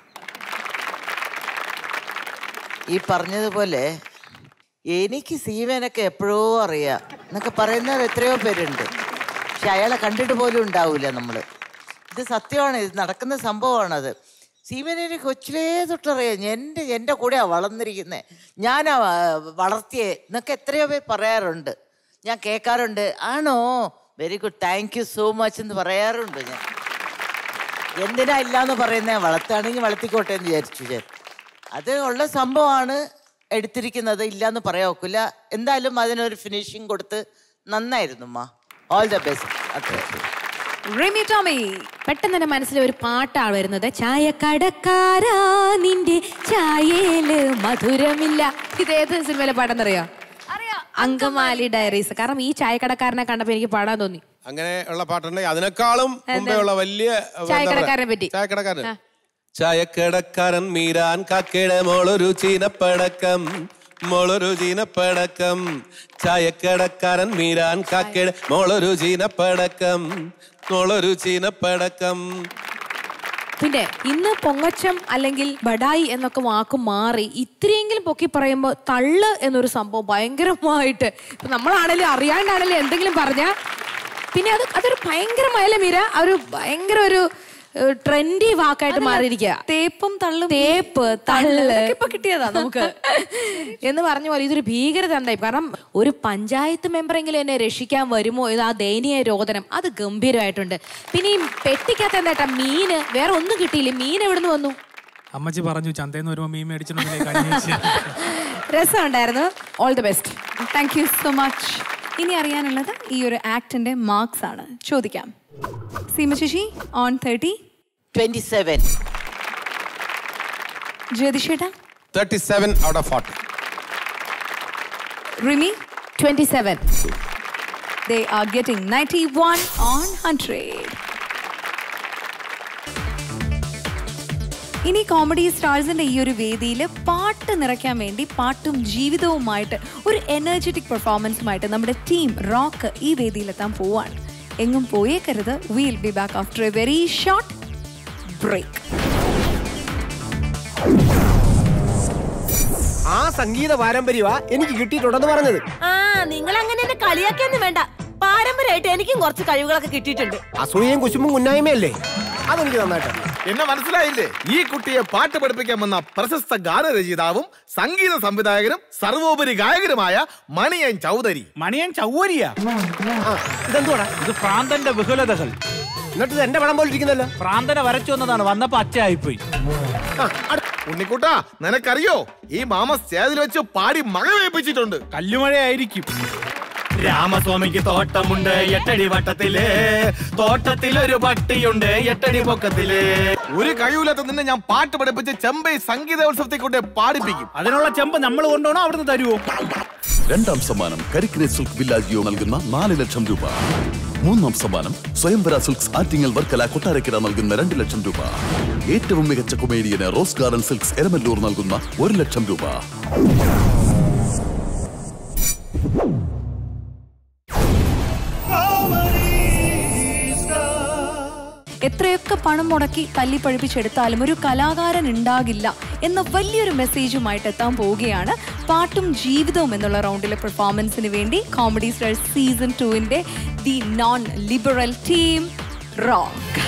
ഈ പറഞ്ഞതുപോലെ എനിക്ക് സീവനൊക്കെ എപ്പോഴോ അറിയാം എന്നൊക്കെ പറയുന്നവർ എത്രയോ പേരുണ്ട് പക്ഷെ അയാളെ കണ്ടിട്ട് പോലും ഉണ്ടാവില്ല നമ്മൾ ഇത് സത്യമാണ് ഇത് നടക്കുന്ന സംഭവമാണത് സീമനെ എനിക്ക് കൊച്ചിലേ തൊട്ടറിയാം എൻ്റെ എൻ്റെ കൂടെയാണ് വളർന്നിരിക്കുന്നത് ഞാനാ ആ, വളർത്തിയേ എന്നൊക്കെ എത്രയോ പേർ പറയാറുണ്ട് ഞാൻ കേൾക്കാറുണ്ട് ആണോ very good thank you so much എന്ന് പറയാറുണ്ട് ഞാൻ എന്തിനാ ഇല്ലാന്ന് പറയുന്നത് വളർത്തുകയാണെങ്കിൽ വളർത്തിക്കോട്ടെ എന്ന് വിചാരിച്ചു ഞാൻ അത് ഉള്ള സംഭവമാണ് എടുത്തിരിക്കുന്നത് ഇല്ലാന്ന് പറയാൻ ഒക്കില്ല എന്തായാലും അതിനൊരു ഫിനിഷിങ് കൊടുത്ത് നന്നായിരുന്നു അമ്മ ഓൾ ദ ബെസ്റ്റ് അത്രേ റിമി ടോമി പെട്ടെന്ന് എന്റെ മനസ്സിൽ ഒരു പാട്ടാണ് വരുന്നത് ചായക്കടക്കാരാ നിന്റെ ചായയില് മധുരമില്ല ഇത് ഏത് സിനിമയിലെ പാട്ടെന്നറിയോ അങ്കമാലി ഡയറീസ് കാരണം ഈ ചായക്കടക്കാരനെ കണ്ടപ്പോ എനിക്ക് പാടാൻ തോന്നി അങ്ങനെ ഉള്ള പാട്ടുണ്ടെങ്കിൽ അതിനേക്കാളും മുമ്പേ ഉള്ള വലിയ എന്താ പറയാ, ചായക്കടക്കാരനെ പറ്റി. ചായക്കടക്കാരൻ ചായക്കടക്കാരൻ മീരാൻ കാക്കയുടെ മോളൊരു ചീനപ്പടക്കം മോളൊരു ചീനപ്പടക്കം ചായക്കടക്കാരൻ മീരാൻ കാക്കയുടെ മോളൊരു ചീനപ്പടക്കം മോളൊരു ചീനപ്പടക്കം പിന്നെ ഇന്ന് പൊങ്ങച്ചം അല്ലെങ്കിൽ ബഡായി എന്നൊക്കെ വാക്ക് മാറി ഇത്രയെങ്കിലും പൊക്കി പറയുമ്പോൾ തള്ള് എന്നൊരു സംഭവം ഭയങ്കരമായിട്ട് ഇപ്പൊ നമ്മളാണെങ്കിലും അറിയാണ്ടാണെങ്കിലും എന്തെങ്കിലും പറഞ്ഞാൽ പിന്നെ അത് അതൊരു ഭയങ്കരമായല്ലേ മീര ആ ഒരു ഭയങ്കര ഒരു ട്രെൻഡി വാക്കായിട്ട് മാറിയിരിക്കുക തേപ്പും തള്ളും തേപ്പ് തള്ള് അതൊക്കെ ഇപ്പൊ കിട്ടിയതാ നമുക്ക് എന്ന് പറഞ്ഞ പോലെ ഇതൊരു ഭീകരത എന്തായി കാരണം ഒരു പഞ്ചായത്ത് മെമ്പറെങ്കിലും എന്നെ രക്ഷിക്കാൻ വരുമോ ഇത് ആ ദയനീയ രോദനം അത് ഗംഭീരമായിട്ടുണ്ട് പിന്നെ ഈ പെട്ടിക്കകത്ത് എന്താ മീന് വേറെ ഒന്നും കിട്ടിയില്ല മീൻ എവിടുന്ന് വന്നു അമ്മച്ചി പറഞ്ഞു ചന്തേന്ന് വരുമ്പോ മീൻ മേടിച്ചിട്ടുണ്ടെങ്കിൽ കഴിഞ്ഞ ആഴ്ച രസമുണ്ടായിരുന്നു all the best thank you so much ഇനി അറിയാനുള്ളത് ഈ ഒരു ആക്ടിന്റെ മാർക്സ് ആണ് ചോദിക്കാം Seema Sasi on thirty twenty seven ജ്യോതിഷേട്ടാ thirty seven out of forty Rimi twenty seven they are getting ninety one on hundred ഇനി കോമഡി സ്റ്റാർസിന്റെ ഈ ഒരു വേദിയിൽ പാട്ട് നിറയ്ക്കാൻ വേണ്ടി പാട്ടും ജീവിതവുമായിട്ട് ഒരു എനർജറ്റിക് പെർഫോമൻസുമായിട്ട് നമ്മുടെ ടീം റോക്ക് ഈ വേദിയിലെത്താൻ പോവാണ് എങ്ങും പോയേക്കരുത് will be back after a very short break ആ സംഗീത പാരമ്പര്യമാ എനിക്ക് കിട്ടിയിട്ടുണ്ടെന്ന് പറഞ്ഞത് ആ നിങ്ങൾ അങ്ങനെ എന്നെ കളിയാക്കിയൊന്നും വേണ്ട പാരമ്പര്യമായിട്ട് എനിക്കും കുറച്ച് കഴിവുകളൊക്കെ കിട്ടിയിട്ടുണ്ട് അസൂയയും കുശുമ്പും കുന്നായ്മയല്ലേ അതെനിക്ക് നന്നായിട്ട് എന്നെ മനസ്സിലായില്ലേ ഈ കുട്ടിയെ പാട്ട് പഠിപ്പിക്കാൻ വന്ന പ്രശസ്ത ഗാനരചയിതാവും സംഗീത സംവിധായകനും സർവോപരി ഗായകനുമായ മണിയൻ ചൗധരി മണിയൻ ചൗവരിയാ ഇതെന്തുവാടാ ഇത് പ്രാന്തന്റെ വിഹുലതകൾ എന്നിട്ട് ഇത് എന്റെ പടം പോലെ ഇരിക്കുന്നല്ലോ പ്രാന്തനെ വരച്ചു വന്നതാണ് വന്നപ്പോ അച്ഛയായിപ്പോയി ഉണ്ണിക്കുട്ടാ നിനക്കറിയോ ഈ മാമ സ്റ്റേജിൽ വെച്ച് പാടി മഴ വേപ്പിച്ചിട്ടുണ്ട് കല്ലുമഴയായിരിക്കും രാമസ്വാമിക്ക് തോട്ടമുണ്ട് എട്ടടി വട്ടത്തില് തോട്ടത്തിലൊരു പട്ടിയുണ്ട് എട്ടടി പൊക്കത്തില് ഒരു കഴിവില്ലാത്ത നിന്നെ ഞാൻ പാട്ട് പഠിപ്പിച്ച് ചെമ്പൈ സംഗീതോത്സവത്തെ കൊണ്ട് പാടിപ്പിക്കും അതിനുള്ള ചെമ്പ് നമ്മൾ കൊണ്ടുപോകണോ അവിടുന്ന് തരുമോ രണ്ടാം സമ്മാനം കരിക്കിനെ സിൽക്ക് വില്ലാജിയോ നൽകുന്ന നാല് ലക്ഷം രൂപ മൂന്നാം സമ്മാനം സ്വയംവര സിൽക്സ് ആറ്റിങ്ങൽ വർക്കല കൊട്ടാരക്കര നൽകുന്ന രണ്ട് ലക്ഷം രൂപ ഏറ്റവും മികച്ച കൊമേഡിയന് റോസ് ഗാർഡൻ സിൽക്സ് എരമല്ലൂർ നൽകുന്ന ഒരു ലക്ഷം രൂപ എത്രയൊക്കെ പണം മുടക്കി തല്ലി പഴിപ്പിച്ചെടുത്താലും ഒരു കലാകാരൻ ഉണ്ടാകില്ല എന്ന വലിയൊരു മെസ്സേജുമായിട്ട് എത്താൻ പോവുകയാണ് പാട്ടും ജീവിതവും എന്നുള്ള റൗണ്ടിലെ പെർഫോമൻസിന് വേണ്ടി കോമഡി സ്റ്റാർ സീസൺ ടുവിന്റെ the non liberal team rock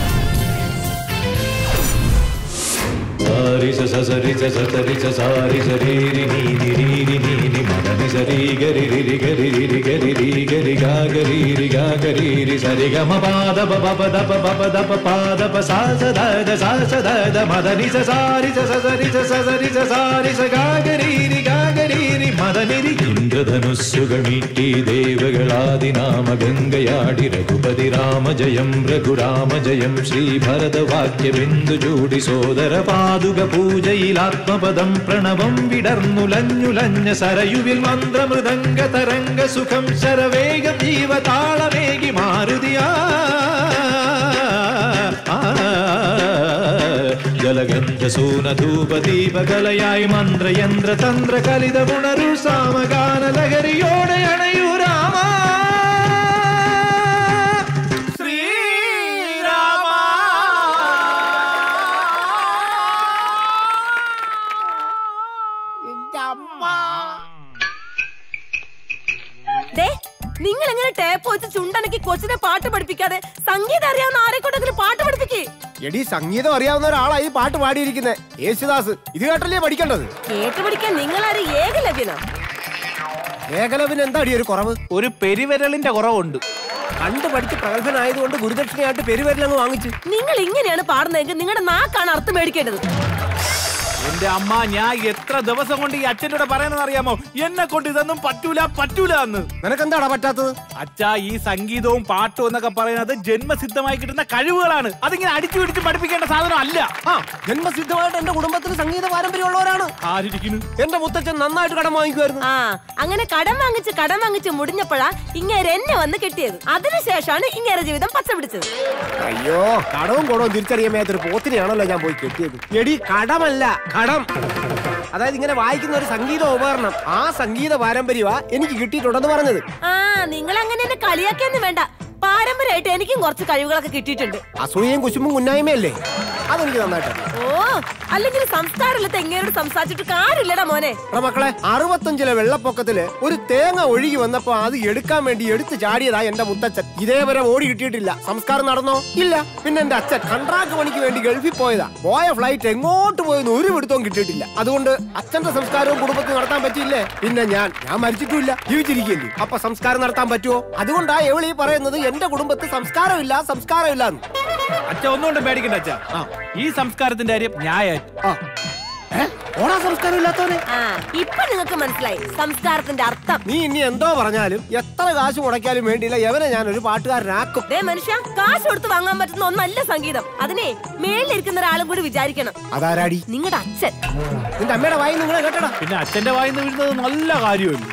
സാരി സ സരി സ സരി സ സാരി സരി രി നീ നി രി രി നീ നി മദ നി സരി ഗരി രി രി ഗരി രി രി ഗരി രി ഗരി ഗാ ഗരി രി ഗാ ഗരി രി സരി ഗ മ പാദ പ പ പ ദ പ പ പ ദ പ പാദ പ സാ സ ദ ദ സാ സ ദ ദ മദ നി സ സാരി സ സ സരി സ സ സരി സ സാരി സ ഗാ ഗരി രി ഗാ ഗരി രി മദ നി രി ഇന്ദ്രധനുസ്സുകൾ മീട്ടി ദേവകളാദിനാമ ഗംഗയാടി രഘുപതി രാമ ജയം രഘുരാമ ജയം ശ്രീ ഭരതവാക്യ ബിന്ദു ചൂടി സോദര പാതുക പൂജയിൽ ആത്മപദം പ്രണവം വിടർന്നുലഞ്ഞുലഞ്ഞ സരയുവിൽ മന്ത്രമൃദംഗ തരംഗ സുഖം ശരവേഗം ജീവതാളമേകി മാരുതിയാ ജലഗന്ധ സൂന ധൂപ ദീപകലയായി മന്ത്രയന്ത്ര തന്ത്ര കലിത പുണരു സാമഗാന ലഹരിയോടെ അണയൂ രാമ ദേ, നിങ്ങൾ എങ്ങനെ ടേപ്പ് വെച്ച് ചുണ്ടനക്കി കൊച്ചിനെ പാട്ട് പഠിപ്പിക്കാതെ സംഗീതം അറിയാവുന്ന ആരെക്കൊണ്ടെങ്കിലും പാട്ട് പഠിപ്പിക്കേ എടി സംഗീതം അറിയാവുന്ന ഒരാളായി പാട്ട് പാടിയിരിക്കുന്നത് യേശുദാസ് ഇത് കേട്ടല്ലേ പഠിക്കേണ്ടത് കേട്ട് പഠിക്കാൻ നിങ്ങളാരും ഏകലവ്യനോ ഏകലവിന് എന്താടി ഒരു കുറവ് ഒരു പെരുവിരലിന്റെ കുറവുണ്ട് കണ്ടു പഠിച്ച് പ്രഗത്ഭനായതുകൊണ്ട് ഗുരുദക്ഷിണയായിട്ട് പെരുവിരലങ്ങ് വാങ്ങിച്ചു നിങ്ങൾ ഇങ്ങനെയാണ് പാടുന്നതെങ്കിൽ നിങ്ങളുടെ നാക്കാണ് അർത്ഥം മേടിക്കേണ്ടത് എന്റെ അമ്മ ഞാൻ എത്ര ദിവസം കൊണ്ട് ഈ അച്ഛനോട് പറയുന്നത് അറിയാമോ എന്നെ കൊണ്ട് ഇതൊന്നും പറ്റൂല പറ്റൂല എന്ന് നിനക്കെന്താടാ പറ്റാത്തത് അച്ഛാ ഈ സംഗീതവും പാട്ടും എന്നൊക്കെ പറയുന്നത് ജന്മസിദ്ധമായി കിട്ടുന്ന കഴിവുകളാണ് അതിങ്ങനെ അടിച്ചു പിടിച്ച് പഠിപ്പിക്കേണ്ട സാധനം അല്ല ആ ജന്മസിദ്ധമായിട്ട് എന്റെ കുടുംബത്തിൽ സംഗീത പാരമ്പര്യമുള്ളവരാണ് ആരിയ്ക്കുന്നു എന്റെ മുത്തച്ഛൻ നന്നായിട്ട് കടം വാങ്ങിക്കുമായിരുന്നു ആ അങ്ങനെ കടം വാങ്ങിച്ച് കടം വാങ്ങിച്ച് മുടിഞ്ഞപ്പോഴാ ഇങ്ങനെ എന്നെ വന്ന് കിട്ടിയത് അതിനുശേഷമാണ് ഇങ്ങനെ ജീവിതം പച്ച പിടിച്ചത് അയ്യോ കടവും കുടവും തിരിച്ചറിയാൻ മേത്തൊരു പോത്തിനെയാണല്ലോ ഞാൻ പോയി കെട്ടിയത് എടി കടമല്ല കടം അതായത് ഇങ്ങനെ വായിക്കുന്ന ഒരു സംഗീത ഉപകരണം ആ സംഗീത പാരമ്പര്യമാ എനിക്ക് കിട്ടിയിട്ടുണ്ടെന്ന് പറഞ്ഞത് ആ നിങ്ങൾ അങ്ങനെ എന്നെ കളിയാക്കിയൊന്നും വേണ്ട പാരമ്പര്യമായിട്ട് എനിക്കും കുറച്ച് കഴിവുകളൊക്കെ കിട്ടിയിട്ടുണ്ട് അസൂയയും കുശുമ്പും കുന്നായ്മയല്ലേ അതെനിക്ക് നന്നായിട്ട് അറിയാം. ഓ അല്ലെങ്കിൽ സംസ്കാരമില്ലാത്ത എങ്ങനെയോട് സംസാരിച്ചിട്ട് കാര്യമില്ലടാ മോനെ എടാ മക്കളെ അറുപത്തഞ്ചിലെ വെള്ളപ്പൊക്കത്തില് ഒരു തേങ്ങ ഒഴുകി വന്നപ്പോ അത് എടുക്കാൻ വേണ്ടി എടുത്ത് ചാടിയതാ എന്റെ മുത്തച്ഛൻ ഇതേവരെ ഓടി കിട്ടിയിട്ടില്ല സംസ്കാരം നടന്നോ ഇല്ല പിന്നെ എന്റെ അച്ഛൻ കൺട്രാക്ട് പണിക്ക് വേണ്ടി ഗൾഫിൽ പോയതാ പോയ ഫ്ലൈറ്റ് എങ്ങോട്ട് പോയെന്ന് ഒരു പിടുത്തവും കിട്ടിയിട്ടില്ല അതുകൊണ്ട് അച്ഛന്റെ സംസ്കാരവും കുടുംബത്തിൽ നടത്താൻ പറ്റിയില്ലേ പിന്നെ ഞാൻ ഞാൻ മരിച്ചിട്ടുമില്ല ജീവിച്ചിരിക്കില്ലേ അപ്പൊ സംസ്കാരം നടത്താൻ പറ്റുമോ അതുകൊണ്ടാ എവളി പറയുന്നത് എന്റെ കുടുംബത്തിൽ സംസ്കാരമില്ല സംസ്കാരമില്ല എന്ന് അച്ഛ ഒന്നുകൊണ്ട് പേടിക്കണ്ട അച്ഛ ഈ സംസ്കാരത്തിന്റെ കാര്യം ന്യായ ഓണാ സംസ്കാരം ഇല്ലാത്തവനെ ആ ഇപ്പൊ നിങ്ങൾക്ക് മനസ്സിലായി സംസ്കാരത്തിന്റെ അർത്ഥം നീ ഇനി എന്തോ പറഞ്ഞാലും എത്ര കാശ് മുടക്കിയാലും വേണ്ടിയില്ല എവനെ ഞാൻ ഒരു പാട്ടുകാരനാക്കും ദേ മനുഷ്യ കാശ് കൊടുത്ത് വാങ്ങാൻ പറ്റുന്ന ഒന്നല്ല സംഗീതം അതിനെ മേളിലിരിക്കുന്ന ഒരാളും കൂടി വിചാരിക്കണം അതാരാടി നിങ്ങളുടെ അച്ഛൻ നിന്റെ അമ്മയുടെ വായി നിങ്ങളെ കേട്ടടാ പിന്നെ അച്ഛന്റെ വായിന്ന് വീഴുന്നത് നല്ല കാര്യമല്ലേ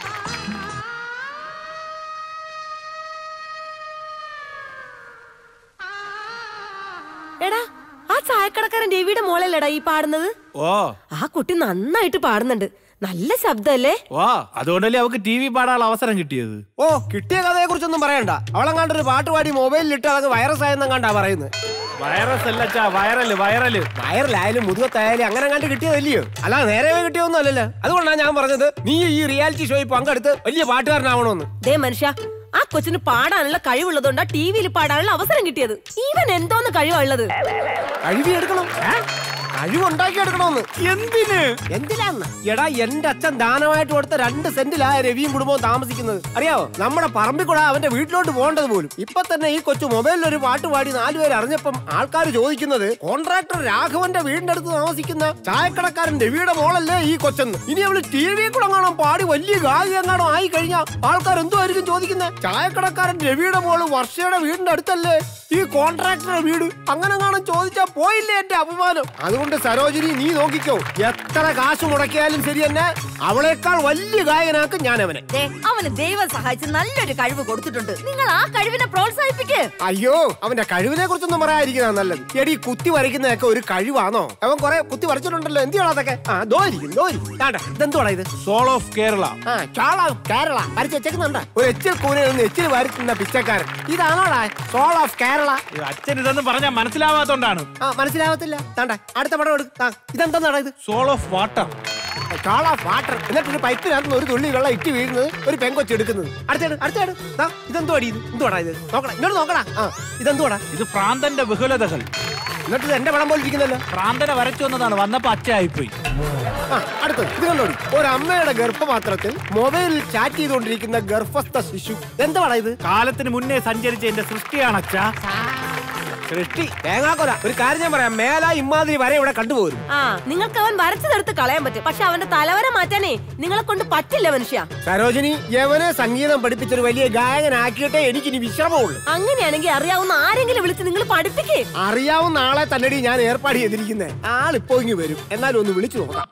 എടാ ആ ചായക്കടക്കാരൻ രവിയുടെ മോളല്ലേടാ ഈ പാടുന്നത് ഓ ആ കുട്ടി നന്നായിട്ട് പാടുന്നുണ്ട് നല്ല ശബ്ദമല്ലേ വാ അതുകൊണ്ടല്ലേ അവക്ക് ടി വി പാടാനുള്ള അവസരം കിട്ടിയത് ഓ കിട്ടിയ കഥയെ കുറിച്ചൊന്നും പറയണ്ട അവളെങ്ങാണ്ട് ഒരു പാട്ട് പാടി മൊബൈലിൽ ഇട്ട് അതങ്ങ് വൈറസ് ആയെന്നും കണ്ടാ പറയുന്നത് വൈറസ് അല്ല അച്ഛാ വൈറല് വൈറല് വൈറലായാലും മുതുകത്തായാലും അങ്ങനെ കണ്ട് കിട്ടിയതല്ലയോ അല്ല നേരെ കിട്ടിയൊന്നും അല്ലല്ലോ അതുകൊണ്ടാണ് ഞാൻ പറഞ്ഞത് നീ ഈ റിയാലിറ്റി ഷോയിൽ പങ്കെടുത്ത് വലിയ പാട്ടുകാരനാവണമെന്ന് ദേ മനുഷ്യ ആ കൊച്ചിന് പാടാനുള്ള കഴിവുള്ളതുകൊണ്ടാ ടി വിയിൽ പാടാനുള്ള അവസരം കിട്ടിയത് ഇവൻ എന്തോന്ന് കഴിവാ ഉള്ളത് കഴിവി എടുക്കണം കഴിവുണ്ടാക്കി എടുക്കണമെന്ന് എന്തിന് എന്തിനാന്ന് എടാ എന്റെ അച്ഛൻ ദാനമായിട്ട് കൊടുത്ത രണ്ട് സെന്റിലാ രവിയും കുടുംബവും താമസിക്കുന്നത് അറിയാവോ നമ്മുടെ പറമ്പിൽ കൂടെ അവന്റെ വീട്ടിലോട്ട് പോകേണ്ടത് പോലും ഇപ്പൊ തന്നെ ഈ കൊച്ചു മൊബൈലിൽ ഒരു പാട്ട് പാടി നാലുപേര് അറിഞ്ഞപ്പം ആൾക്കാർ ചോദിക്കുന്നത് കോൺട്രാക്ടർ രാഘവന്റെ വീടിന്റെ അടുത്ത് താമസിക്കുന്ന ചായക്കടക്കാരൻ രവിയുടെ മോളല്ലേ ഈ കൊച്ചെന്ന് ഇനി അവള് ടി വി കൂടെ കാണാൻ പാടി വലിയ ഗായി എങ്ങാണോ ആയി കഴിഞ്ഞാൽ ആൾക്കാർ എന്തോ ആയിരിക്കും ചോദിക്കുന്നത് ചായക്കടക്കാരൻ രവിയുടെ മോള് വർഷയുടെ വീടിന്റെ അടുത്തല്ലേ ഈ കോൺട്രാക്ടറുടെ വീട് അങ്ങനെ കാണാൻ ചോദിച്ചാ പോയില്ലേ എന്റെ അപമാനം അതുകൊണ്ട് സരോജിനി നീ നോക്കിക്കോ എത്ര കാശ് മുടക്കിയാലും ശരി തന്നെ അവളെക്കാൾ വലിയ ഗായകനാക്കും ഞാൻ അവനെ ദേ, അവന് ദൈവം സഹായിച്ച് നല്ലൊരു കഴിവ് കൊടുത്തിട്ടുണ്ട് നിങ്ങൾ ആ കഴിവിനെ പ്രോത്സാഹിപ്പിക്ക് അയ്യോ അവന്റെ കഴിവിനെ കുറിച്ചൊന്നും പറയാതിരിക്കുന്നതാ നല്ലത് എടി കുത്തി വരയ്ക്കുന്നതൊക്കെ ഒരു കഴിവാണോ അവൻ കുറെ കുത്തി വരച്ചിട്ടുണ്ടല്ലോ എന്തിയാണോ അതൊക്കെ ആ ദോരിക്കും ദോരിക്കും താണ്ട ഇതെന്തുവാടാ ഇത് സോൾ ഓഫ് കേരള ആ ചോള കേരള വരച്ച് വെച്ചേക്കുന്നുണ്ട് ഒരു എച്ചിൽ കൂനയിൽ നിന്ന് എച്ചിൽ വരയ്ക്കുന്ന പിച്ചക്കാരൻ ഇതാണോടാ സോൾ ഓഫ് കേരള അച്ഛൻ ഇതൊന്നും പറഞ്ഞാൽ മനസ്സിലാവാത്തോണ്ടാണ് ആ മനസ്സിലാവത്തില്ല താണ്ട അടുത്ത പടം എടുക്ക ഇതെന്താടാ ഇത് സോൾ ഓഫ് വാട്ടർ ചോള ഓഫ് വാട്ടർ എന്നിട്ട് ഒരു പൈപ്പിനകത്ത് ഒരു തുള്ളി വെള്ളം ഇറ്റ് വീഴുന്നത് ഒരു പെങ്കൊച്ച് എടുക്കുന്നത് അടുത്തേട് അടുത്തേട് ഇതെന്തുവാടി ഇത് എന്തുവാടാ ഇത് നോക്കടാ ഇങ്ങോട്ട് നോക്കടാ ആ ഇതെന്തുവാടാ ഇത് പ്രാന്തന്റെ വിഹുലതകൾ എന്നിട്ട് ഇത് എന്റെ പടം പോലെ ഇരിക്കുന്നല്ലോ പ്രാന്തനെ വരച്ചു വന്നതാണ് വന്നപ്പോ അച്ഛയായിപ്പോയി ആ അടുത്തത് ഇത് കണ്ടോടി ഒരു അമ്മയുടെ ഗർഭപാത്രത്തിൽ മൊബൈലിൽ ചാറ്റ് ചെയ്തുകൊണ്ടിരിക്കുന്ന ഗർഭസ്ഥ ശിശു എന്തുവാടാ ഇത് കാലത്തിന് മുന്നേ സഞ്ചരിച്ച എന്റെ സൃഷ്ടിയാണ് അച്ഛാ സൃഷ്ടി തേങ്ങാക്കൊല ഒരു കാര്യം ഞാൻ പറയാം മേല ഇമാതിരി വരെ ഇവിടെ കണ്ടുപോരും ആ നിങ്ങൾക്ക് അവൻ വരച്ചതെടുത്ത് കളയാൻ പറ്റും പക്ഷെ അവന്റെ തലവര മാറ്റാനേ നിങ്ങളെ കൊണ്ട് പറ്റില്ല മനുഷ്യ സരോജിനി യവനെ സംഗീതം പഠിപ്പിച്ചൊരു വലിയ ഗായകനാക്കിയിട്ടേ എനിക്കിനി വിശ്രമമുള്ളൂ അങ്ങനെയാണെങ്കിൽ അറിയാവുന്ന ആരെങ്കിലും വിളിച്ച് നിങ്ങൾ പഠിപ്പിക്കേ അറിയാവുന്ന ആളെ തന്നെടി ഞാൻ ഏർപ്പാട് ചെയ്തിരിക്കുന്നത് ആളിപ്പോ ഇങ്ങ് വരും എന്നാലും ഒന്ന് വിളിച്ചു നോക്കാം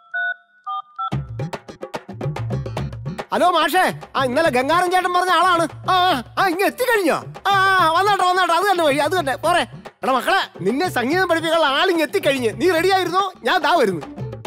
ഹലോ മാഷേ ആ ഇന്നലെ ഗംഗാരൻ ചേട്ടൻ പറഞ്ഞ ആളാണ് ആ ആ, ആ ഇങ്ങ എത്തിക്കഴിഞ്ഞോ ആ ആ, വന്നാട്ടോ വന്നാട്ടോ അത് തന്നെ വഴി അത് തന്നെ പോരെ എടാ മക്കളെ നിന്നെ സംഗീതം പഠിപ്പിക്കാനുള്ള ആളിങ് എത്തിക്കഴിഞ്ഞ് നീ റെഡി ആയിരുന്നോ ഞാൻ ദാ വരുന്നു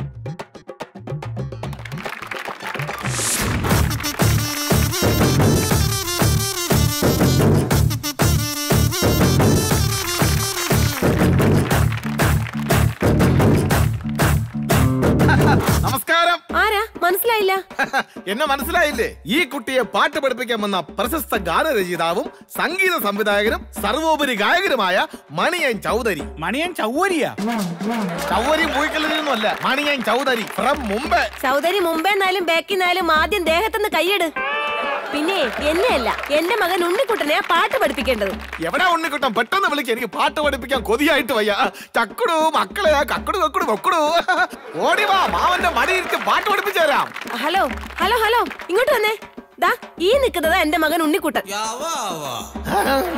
നമസ്കാരം ആരാ മനസ്സിലായില്ല എന്നെ മനസ്സിലായില്ലേ ഈ കുട്ടിയെ പാട്ട് പഠിപ്പിക്കാൻ വന്ന പ്രശസ്ത ഗാനരചയിതാവും സംഗീത സംവിധായകനും സർവോപരി ഗായകനുമായ മണിയൻ ചൗധരി മണിയൻ ചൗവരിയാ ചൗവരി മൂയിക്കലിനൊന്നും അല്ല മണിയൻ ചൗധരി ഫ്രം മുംബൈ ചൗധരി മുമ്പേന്നാലും ബാക്കിന്നാലും ആദ്യം ദേഹത്തുനിന്ന് കൈയെട് പിന്നെ എന്നെയല്ല എന്റെ മകൻ ഉണ്ണിക്കുട്ടനെ പാട്ട് പഠിപ്പിക്കേണ്ടത് എവിടെ ഉണ്ണിക്കുട്ടം പെട്ടെന്ന് വിളിക്ക് എനിക്ക് പാട്ട് പഠിപ്പിക്കാൻ കൊതിയായിട്ട് വയ്യ ചക്കുടു മക്കളെ കക്കുടു കക്കുടു കൊക്കുടു ഓടി വാ മാവന്റെ മടിയിരിച്ച് പാട്ട് പഠിപ്പിച്ചു തരാം ഹലോ ഹലോ ഹലോ ഇങ്ങോട്ട് വന്നേ ദാ ഈ നിൽക്കുന്നത് എന്റെ മകൻ ഉണ്ണിക്കുട്ടൻ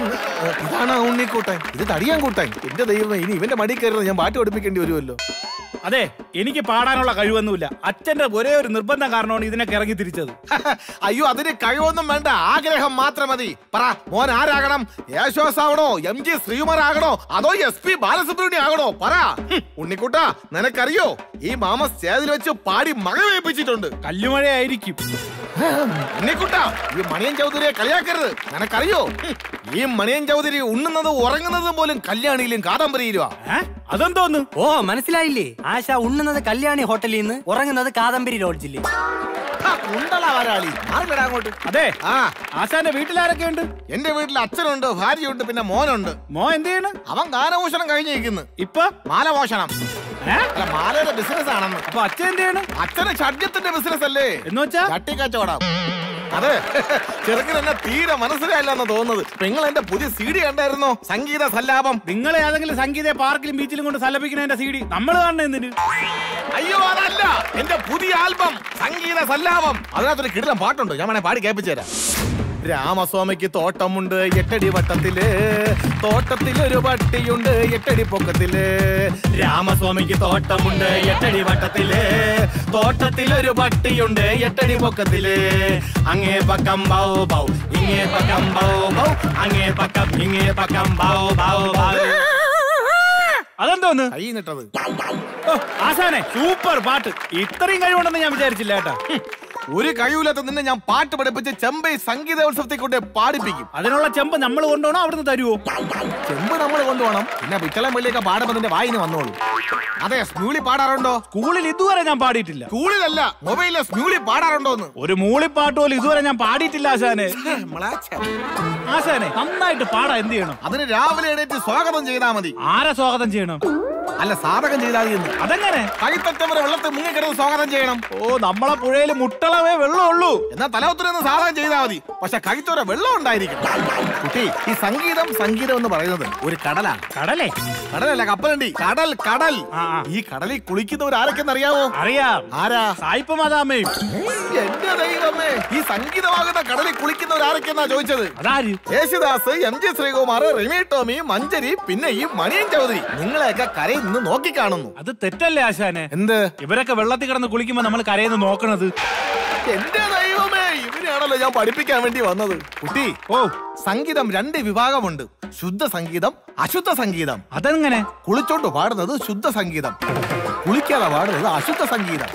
ഇതാണ് ആ ഉണ്ണിക്കൂട്ടൻ ഇത് തടിയാൻ കൂട്ടൻ എന്റെ ദൈവമേ ഇനി ഇവന്റെ മടി കയറുന്നത് ഞാൻ പാട്ട് പഠിപ്പിക്കേണ്ടി വരുമല്ലോ അതെ എനിക്ക് പാടാനുള്ള കഴിവൊന്നുമില്ല അച്ഛന്റെ ഒരേ ഒരു നിർബന്ധം കാരണമാണ് ഇതിനൊക്കെ ഇറങ്ങി തിരിച്ചത് അയ്യോ അതിന് കഴിവൊന്നും വേണ്ട ആഗ്രഹം മാത്രം മതി പറ മോൻ ആരാകണം യേശോസ് ആകണോ എം ജി ശ്രീകുമാർ ആകണോ അതോ എസ് പി ബാലസുബ്രഹ്മണ്യം ആകണോ പറ ഹും, ഉണ്ണിക്കുട്ട നിനക്കറിയോ ഈ മാമ സ്റ്റേജിൽ വെച്ച് പാടി മഴ വേപ്പിച്ചിട്ടുണ്ട് കല്ലുമഴയായിരിക്കും ഉണ്ണിക്കുട്ട ഈ മണിയൻ ചൗധരിയെ കളിയാക്കരുത് നിനക്കറിയോ ഹും, ഈ മണിയൻ ചൗധരി ഉണ്ണുന്നതും ഉറങ്ങുന്നതും പോലും കല്യാണിയിലും കാദംബരിയിലുമാ അതെന്തോന്ന് ഓ മനസ്സിലായില്ലേ ആശ ഉണ്ണുന്നത് കല്യാണി ഹോട്ടലിൽ നിന്ന് ഉറങ്ങുന്നത് കാദംബരി ലോഡ്ജില് അങ്ങോട്ട് അതെ ആ ആശാന്റെ വീട്ടിലാരൊക്കെ ഉണ്ട് എന്റെ വീട്ടിൽ അച്ഛനുണ്ട് ഭാര്യയുണ്ട് പിന്നെ മോനുണ്ട് മോ എന്ത് ചെയ്യണ് അവൻ ഗാനഭൂഷണം കഴിഞ്ഞിരിക്കുന്നു ഇപ്പൊ മാലമോഷണം അല്ല മാലയുടെ ബിസിനസ് ആണെന്ന് അപ്പൊ അച്ഛൻ എന്ത് ചെയ്യണ് അച്ഛന് ഷഡ്യത്തിന്റെ ബിസിനസ് അല്ലേ എന്ന് വെച്ചാ ചട്ടി കച്ചവടം അതെ ചെറുക്കിന് എന്നെ തീരെ മനസ്സിലായില്ലെന്ന് തോന്നുന്നത് നിങ്ങൾ എന്റെ പുതിയ സി ഡി കണ്ടായിരുന്നോ സംഗീത സല്ലാപം നിങ്ങൾ ഏതെങ്കിലും സംഗീത പാർക്കിലും ബീച്ചിലും കൊണ്ട് സ്ഥലപ്പിക്കുന്നതിന്റെ സി ഡി നമ്മൾ കാണുന്ന എന്തിന് അയ്യോ അതല്ല എന്റെ പുതിയ ആൽബം സംഗീത സല്ലാപം അതിനകത്തൊരു കിടിലം പാട്ടുണ്ട് ഞാൻ വേണേ പാടി കേൾപ്പിച്ചു തരാം രാമസ്വാമിക്ക് തോട്ടമുണ്ട് എട്ടടി വട്ടത്തില് തോട്ടത്തിലൊരു പട്ടിയുണ്ട് എട്ടടി പൊക്കത്തില് രാമസ്വാമിക്ക് തോട്ടമുണ്ട് എട്ടടി വട്ടത്തില് തോട്ടത്തിലൊരു പട്ടിയുണ്ട് എട്ടടി പൊക്കത്തില് അങ്ങേ പക്കം ബൗ ബൗ ഇങ്ങേ പക്കം ബൗ ബൗ അങ്ങേ പക്കം ഇങ്ങേ പക്കം ബൗ ബൗ ബൗ അതെന്തോന്ന് കൈ നിട്ടത് ഓ, ആശാനെ സൂപ്പർ പാട്ട് ഇത്രയും കഴിവുണ്ടെന്ന് ഞാൻ വിചാരിച്ചില്ല കേട്ടാ ഒരു കഴിവില്ലാത്ത നിന്നെ ഞാൻ പാട്ട് പഠിപ്പിച്ച് ചെമ്പൈ സംഗീതോത്സവത്തിൽ കൊണ്ട് പാടിപ്പിക്കും അതിനുള്ള ചെമ്പ് നമ്മൾ കൊണ്ടുപോകണോ അവിടുന്ന് തരുവോ ചെമ്പ് നമ്മൾ കൊണ്ടുപോകണം പിന്നെ പിച്ചളം വെള്ളിയൊക്കെ പാടുമ്പോ നിന്റെ വായിന് വന്നോളൂ അതെ സ്മ്യൂളി പാടാറുണ്ടോ സ്കൂളിൽ ഇതുവരെ ഞാൻ പാടിയിട്ടില്ല സ്കൂളിലല്ല മൊബൈലിലെ സ്മ്യൂളി പാടാറുണ്ടോന്ന് ഒരു മൂളിപ്പാട്ട് പോലും ഇതുവരെ ഞാൻ പാടിയിട്ടില്ല ആശാനെ ആശാനെ നന്നായിട്ട് പാടാ എന്ത് ചെയ്യണം അതിന് രാവിലെ എണീറ്റ് സ്വാഗതം ചെയ്താൽ മതി ആരെ സ്വാഗതം ചെയ്യണം അല്ല സാധകം ചെയ്താൽ മതി എന്ന്. അതെങ്ങനെ കൈത്തറ്റവരെ വെള്ളത്തിൽ മുങ്ങിക്കിടന്ന് സ്വാഗതം ചെയ്യണം ഓ നമ്മളെ പുഴയിൽ മുട്ടളവേ വെള്ളമുള്ളൂ എന്നാ തലവുത്തരന്ന് സാധകം ചെയ്താൽ മതി പക്ഷെ കൈത്തോര വെള്ളം ഉണ്ടായിരിക്കും കുട്ടി ഈ സംഗീതം സംഗീതം എന്ന് പറയുന്നത് ഒരു കടലാണ് കടലേ കടലല്ല കപ്പലണ്ടി കടൽ കടൽ ഈ കടലിൽ കുളിക്കുന്നവർ ആരൊക്കെന്ന് അറിയാവോ അറിയാം ആരാ സായിപ്പ് മാതാമയും എന്റെ ദൈവമേ ഈ സംഗീതമാകുന്ന കടലിൽ കുളിക്കുന്നവർ ആരൊക്കെന്നാ ചോദിച്ചത് അതാര് യേശുദാസ് എം ജി ശ്രീകുമാർ റിമി ടോമി മഞ്ചരി പിന്നെ ഈ മണിയൻ ചൗധരി നിങ്ങളെയൊക്കെ കരയിൽ നിന്ന് നോക്കി കാണുന്നു അത് തെറ്റല്ലേ ആശാനെ എന്ത് ഇവരൊക്കെ വെള്ളത്തിൽ കിടന്ന് കുളിക്കുമ്പോ നമ്മൾ കരയെന്ന് നോക്കണത് എന്റെ ദൈവമേ ഇവനെയാണല്ലോ ഞാൻ പഠിപ്പിക്കാൻ വേണ്ടി വന്നത് കുട്ടി ഓ സംഗീതം രണ്ട് വിഭാഗമുണ്ട് ശുദ്ധ സംഗീതം അശുദ്ധ സംഗീതം അതെങ്ങനെ കുളിച്ചോണ്ട് പാടുന്നത് ശുദ്ധ സംഗീതം കുളിക്കാതെ പാടുന്നത് അശുദ്ധ സംഗീതം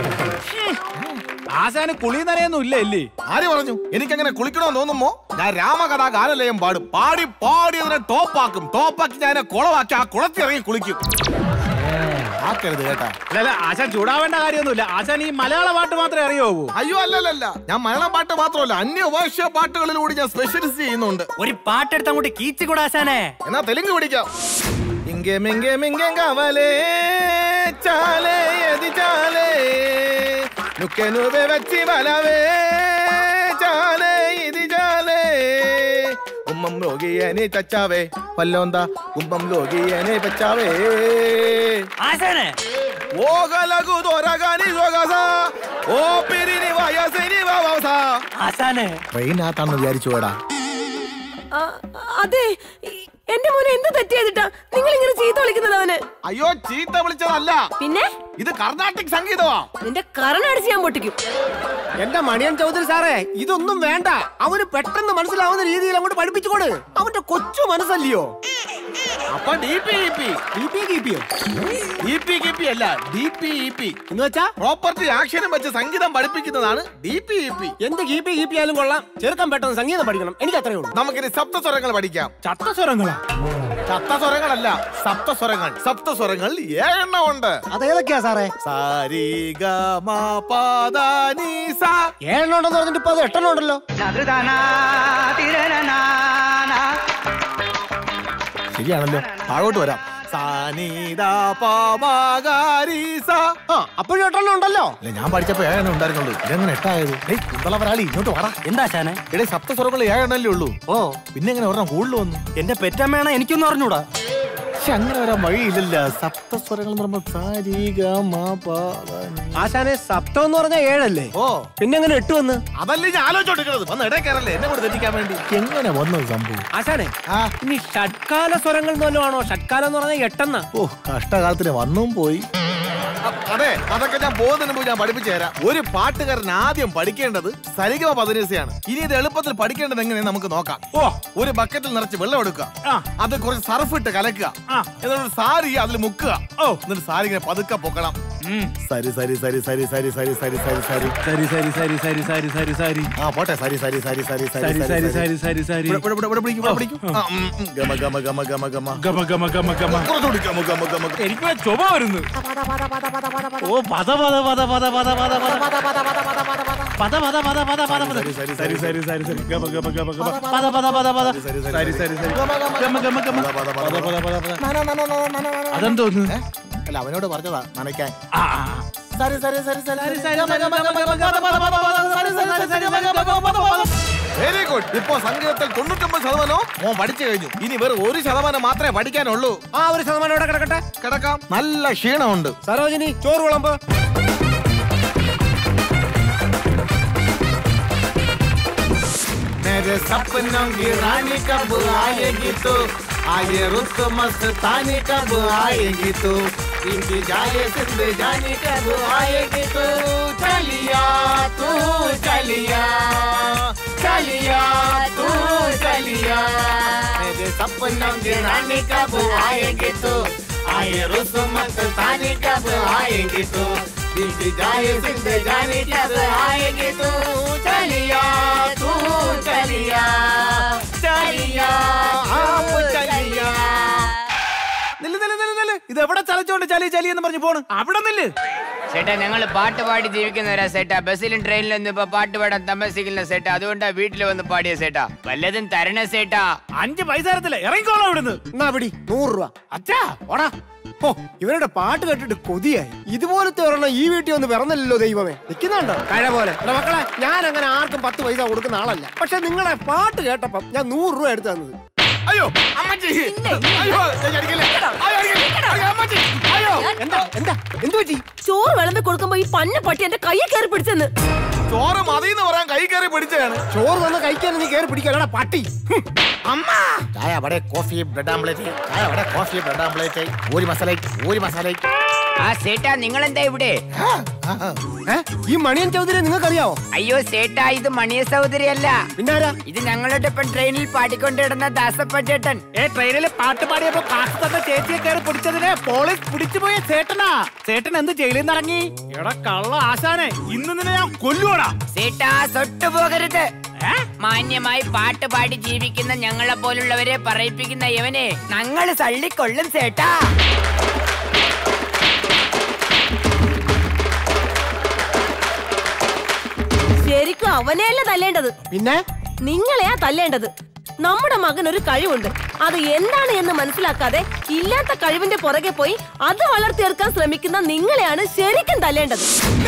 ആശാന് കുളി നനയൊന്നും ഇല്ല ഇല്ലേ ആര് പറഞ്ഞു എനിക്കങ്ങനെ കുളിക്കണമെന്ന് തോന്നുമ്പോ ഞാൻ രാമകഥാ ഗാനലയം പാടും പാടി പാടി അതിനെ ടോപ്പാക്കും ടോപ്പാക്കി ഞാൻ അതിനെ കുളമാക്കി ആ കുളത്തിൽ ഇറങ്ങി കുളിക്കും ആക്കരുത് കേട്ടാ അല്ല അല്ല ആശാൻ ചൂടാവേണ്ട കാര്യമൊന്നുമില്ല ആശാൻ ഈ മലയാള പാട്ട് മാത്രമേ അറിയാവൂ അയ്യോ അല്ലല്ല ഞാൻ മലയാളം പാട്ട് മാത്രമല്ല അന്യഭാഷ പാട്ടുകളിലൂടെ ഞാൻ സ്പെഷ്യലിസ്റ്റ് ചെയ്യുന്നുണ്ട് ഒരു പാട്ടെടുത്ത് അങ്ങോട്ട് കീച്ചുകൂടാ ആശാനെ എന്നാ തെലുങ്ക് പിടിക്കാം ഇங்கே മിங்கே മിங்கே കവലേ ചാലേ എതി ചാലേ നുക്കെ നുവെ വെച്ചി വലവേ ചാലേ ఇది ചാലേ ഉമ്മം ലോകിയനെ ചച്ചാവേ വല്ലോന്താ ഉമ്മം ലോകിയനെ പച്ചാവേ ആശാനെ ഓകലകു ദൊരഗനി സൊഗസ ഓ പിരിനി വയസിനി വവസ ആശാനെ ട്രെയിനകത്താണെന്ന് വിചാരിച്ചു വേടാ ആ, അതെ ഈ- എന്റെ മോനെ എന്ത് തെറ്റ് ചെയ്തിട്ടാ നിങ്ങൾ ഇങ്ങനെ ചീത്ത വിളിക്കുന്നത് അവന് അയ്യോ ചീത്ത വിളിച്ചതല്ല പിന്നെ ഇത് കർണാട്ടിക് സംഗീതമാ നിന്റെ കരണടിച്ച് ഞാൻ പൊട്ടിക്കും എന്റെ മണിയൻ ചൗധരി സാറേ ഇതൊന്നും വേണ്ട അവന് പെട്ടെന്ന് മനസ്സിലാവുന്ന രീതിയിൽ അങ്ങോട്ട് പഠിപ്പിച്ചുകൊട് അവന്റെ കൊച്ചു മനസ്സല്ലയോ അപ്പൊ D P E P D P കിപ്പിയോ ഡി പി കെ പി അല്ല ഡി പി ഇ പി എന്ന് വെച്ചാ പ്രോപ്പർട്ടി ആക്ഷനും വെച്ച് സംഗീതം പഠിപ്പിക്കുന്നതാണ് ഡി പി ഇ പി എന്ത് കീപ്പി കീപ്പി ആയാലും കൊള്ളാം ചെറുക്കാൻ പെട്ടെന്ന് സംഗീതം പഠിക്കണം എനിക്ക് അത്രേ ഉള്ളൂ നമുക്കിനി സപ്തസ്വരങ്ങൾ പഠിക്കാം ചത്തസ്വരങ്ങളാ ചത്തസ്വരങ്ങളല്ല സപ്തസ്വരങ്ങൾ സപ്തസ്വരങ്ങൾ ഏഴെണ്ണം ഉണ്ട് അതേതൊക്കെയാ സാറേ സാരി ഗ മ പ ധ നി സ ഏഴെണ്ണം ഉണ്ടെന്ന് പറഞ്ഞിട്ട് ഇപ്പൊ അത് എട്ടെണ്ണം ഉണ്ടല്ലോ ശരിയാണല്ലോ താഴോട്ട് വരാം സാനിദ പ മ ഗ രി സ ആ അപ്പോഴും എട്ടെണ്ണം ഉണ്ടല്ലോ അല്ല ഞാൻ പഠിച്ചപ്പോ ഏഴെണ്ണം ഉണ്ടായിരുന്നുള്ളൂ ഇതെങ്ങനെ എട്ടായത് ഏയ് കുന്തളവരാളി ഇങ്ങോട്ട് വാടാ എന്താ ആശാനെ ഇവിടെ സപ്തസ്വരങ്ങൾ ഏഴെണ്ണല്ലേ ഉള്ളൂ ഓ പിന്നെ എങ്ങനെ ഒരെണ്ണം കൂടുതൽ വന്നു എന്റെ പെറ്റമ്മയാണ് എനിക്കൊന്നും അറിഞ്ഞൂടാ പക്ഷെ അങ്ങനെ വരാൻ വഴിയില്ലല്ല സപ്തസ്വരങ്ങൾ എന്ന് പറയുമ്പോ സാരി ഗ മ പ ധ, നി. ആശാനെ സപ്തം എന്ന് പറഞ്ഞാൽ ഏഴല്ലേ ഓ പിന്നെ എങ്ങനെ എട്ട് വന്ന് അതല്ലേ ഞാൻ ആലോചിച്ചോണ്ടിരിക്കുന്നത് വന്ന് ഇടയിൽ കയറല്ലേ എന്നെ കൂടെ തെറ്റിക്കാൻ വേണ്ടി എങ്ങനെ വന്നത് സംഭവം ആശാനെ ഇനി ഷഡ്കാല സ്വരങ്ങൾ എന്ന് വല്ലതും ആണോ ഷഡ്കാലം എന്ന് പറഞ്ഞാൽ എട്ടെന്നാ ഓ കഷ്ടകാലത്തിന് വന്നും പോയി അ- അതെ അതൊക്കെ ഞാൻ പോകുന്നതിന് മുമ്പ് ഞാൻ പഠിപ്പിച്ചു തരാം ഒരു പാട്ടുകാരൻ ആദ്യം പഠിക്കേണ്ടത് സരിഗമ പതിനേശയാണ് ഇനി ഇത് എളുപ്പത്തിൽ പഠിക്കേണ്ടത് എങ്ങനെയാ നമുക്ക് നോക്കാം ഓ ഒരു ബക്കറ്റിൽ നിറച്ച് വെള്ളം എടുക്കുക അത് കുറച്ച് സർഫ് ഇട്ട് കലക്കുക എന്നിട്ട് ഒരു സാരി അതിൽ മുക്കുക ഓ എന്നിട്ട് സാരി ഇങ്ങനെ പതുക്കെ പൊക്കണം സരി സരി സരി സരി സരി സരി സരി സരി സരി സരി സരി സരി സരി സരി സരി സരി ആ പോട്ടെ സരി സരി സരി സരി സരി സരി സരി സരി സരി ഇവിടെ, ഇവിടെ, ഇവിടെ പിടിക്കൂ, ഇവിടെ പിടിക്കൂ. ആ, ഉം, ഉം. ഗമ ഗമ ഗമ ഗമ ഗമ ഗമ ഗമ ഗമ ഗമ കുറച്ചുകൂടി ഗമ ഗമ ഗമ എനിക്ക് ചുമ വരുന്നു ഓ പദ പദ പദ പദ പദ പദ പദ പദ പദ പദ പദ പദ പദ സരി സരി സരി സരി സരി ഗമ ഗമ ഗമ ഗമ പദ പദ പദ പദ സരി സരി സരി ഗമ ഗമ ഗമ പദ പദ പദ പദ അതെന്തോന്ന് അല്ല അവനോട് പറഞ്ഞതാ നനയ്ക്കാൻ ആ സരി സരി സരി സരി സരി ഗമ ഗമ ഗമ ഗമ ഗമ പദ പദ പദ സരി സരി സരി സരി ഗമ ഗമ ഗമ പദ പദ വെരി ഗുഡ് ഇപ്പോ സംഗീതത്തിൽ തൊണ്ണൂറ്റൊമ്പത് ശതമാനവും മോൻ പഠിച്ചു കഴിഞ്ഞു ഇനി വെറും ഒരു ശതമാനം മാത്രമേ പഠിക്കാനുള്ളൂ ആ ഒരു ശതമാനം ഇവിടെ കിടക്കട്ടെ കിടക്കാം നല്ല ക്ഷീണമുണ്ട് സരോജിനി ചോറ് വിളമ്പ് मेरे सपनों की रानी कब आएगी तू आए रुत मस्तानी कब आएगी तू इनकी जाए सिंध जानी कब आएगी तू चलिया तू चलिया चलिया तू चलिया मेरे सपनों की रानी कब आएगी तू आए रुत मस्तानी कब आएगी तू इनकी जाए सिंध जानी कब आएगी तू चलिया तू चलिया चलिया आप चलिया നില്ല് നില്ല് നില്ല് നില്ല് ഇത് എവിടെ ചലച്ചോണ്ട് ചലി ചലി എന്ന് പറഞ്ഞു പോണ് അവിടെ നില്ല് ചേട്ടാ ഞങ്ങൾ പാട്ട് പാടി ജീവിക്കുന്നവരാ സേട്ടാ ബസ്സിലും ട്രെയിനിലും ഒന്നും ഇപ്പൊ പാട്ട് പാടാൻ താമസിക്കില്ല സേട്ടാ അതുകൊണ്ടാ വീട്ടിൽ വന്ന് പാടിയ സേട്ടാ വല്ലതും തരണ സേട്ടാ അഞ്ച് പൈസ തരത്തില്ല ഇറങ്ങിക്കോളാം ഇവിടുന്ന് എന്നാ പിടി നൂറ് രൂപ അച്ഛാ ഓടാ ഓ ഇവരുടെ പാട്ട് കേട്ടിട്ട് കൊതിയായി ഇതുപോലത്തെ ഒരെണ്ണം ഈ വീട്ടിൽ ഒന്ന് പിറന്നില്ലല്ലോ ദൈവമേ നിൽക്കുന്നുണ്ടോ കഴ പോലെ എടാ മക്കളെ ഞാൻ അങ്ങനെ ആർക്കും പത്ത് പൈസ കൊടുക്കുന്ന ആളല്ല പക്ഷെ നിങ്ങളെ പാട്ട് കേട്ടപ്പം ഞാൻ നൂറ് രൂപ എടുത്തു തന്നത് അയ്യോ അമ്മച്ചി അയ്യോ ഞാൻ അടിക്കില്ല. അയ്യോ, അടിക്കില്ല. അയ്യോ, അമ്മച്ചി അയ്യോ എന്താ എന്താ എന്ത് പറ്റി ചോറ് വിളമ്പി കൊടുക്കുമ്പോ ഈ പന്ന പട്ടി എന്റെ കയ്യിൽ കയറി പിടിച്ചെന്ന് ചോറ് മതിന്ന് പറയാൻ കൈ കയറി പിടിച്ചതാണ് ചോറ് തന്ന കഴിക്കാൻ നീ കയറി പിടിക്കാനടാ പട്ടി ഹും. അമ്മ ചായ അവിടെ കോഫി ബ്രെഡ് ആംപ്ലേറ്റ് ചായ അവിടെ കോഫി ബ്രെഡ് ആംപ്ലേറ്റ് ഒരു മസാല ഒരു മസാല ആ സേട്ടാ നിങ്ങൾ എന്താ ഇവിടെ ഏ? ഈ മണിയൻ ചൗധരി നിങ്ങൾക്കറിയാവോ അയ്യോ സേട്ടാ ഇത് മണിയ സൗദരി അല്ല പിന്നാരാ ഇത് ഞങ്ങളുടെ ഇപ്പം ട്രെയിനിൽ പാടിക്കൊണ്ടിടുന്ന ദാസപ്പൻ ചേട്ടൻ ഏ ട്രെയിനിൽ പാട്ട് പാടിയപ്പോ കാശ് തന്ന ചേച്ചിയെ കയറി പിടിച്ചതിനെ പോളീസ് പിടിച്ചു പോയ ചേട്ടനാ ചേട്ടൻ എന്ത് ജയിലിൽ നിന്ന് ഇറങ്ങി എടാ കള്ള ആശാനെ ഇന്ന് നിന്നെ ഞാൻ കൊല്ലുവാടാ സേട്ടാ തൊട്ടു പോകരുത് മാന്യമായി പാട്ട് പാടി ജീവിക്കുന്ന ഞങ്ങളെ പോലുള്ളവരെ പറയിപ്പിക്കുന്ന ഇവനെ ഞങ്ങൾ തള്ളിക്കൊള്ളും സേട്ടാ ശരിക്കും അവനെയല്ല തല്ലേണ്ടത് പിന്നെ നിങ്ങളെയാ തല്ലേണ്ടത് നമ്മുടെ മകൻ ഒരു കഴിവുണ്ട് അത് എന്താണ് എന്ന് മനസ്സിലാക്കാതെ ഇല്ലാത്ത കഴിവിന്റെ പുറകെ പോയി അത് വളർത്തിയെടുക്കാൻ ശ്രമിക്കുന്ന നിങ്ങളെയാണ് ശരിക്കും തല്ലേണ്ടത്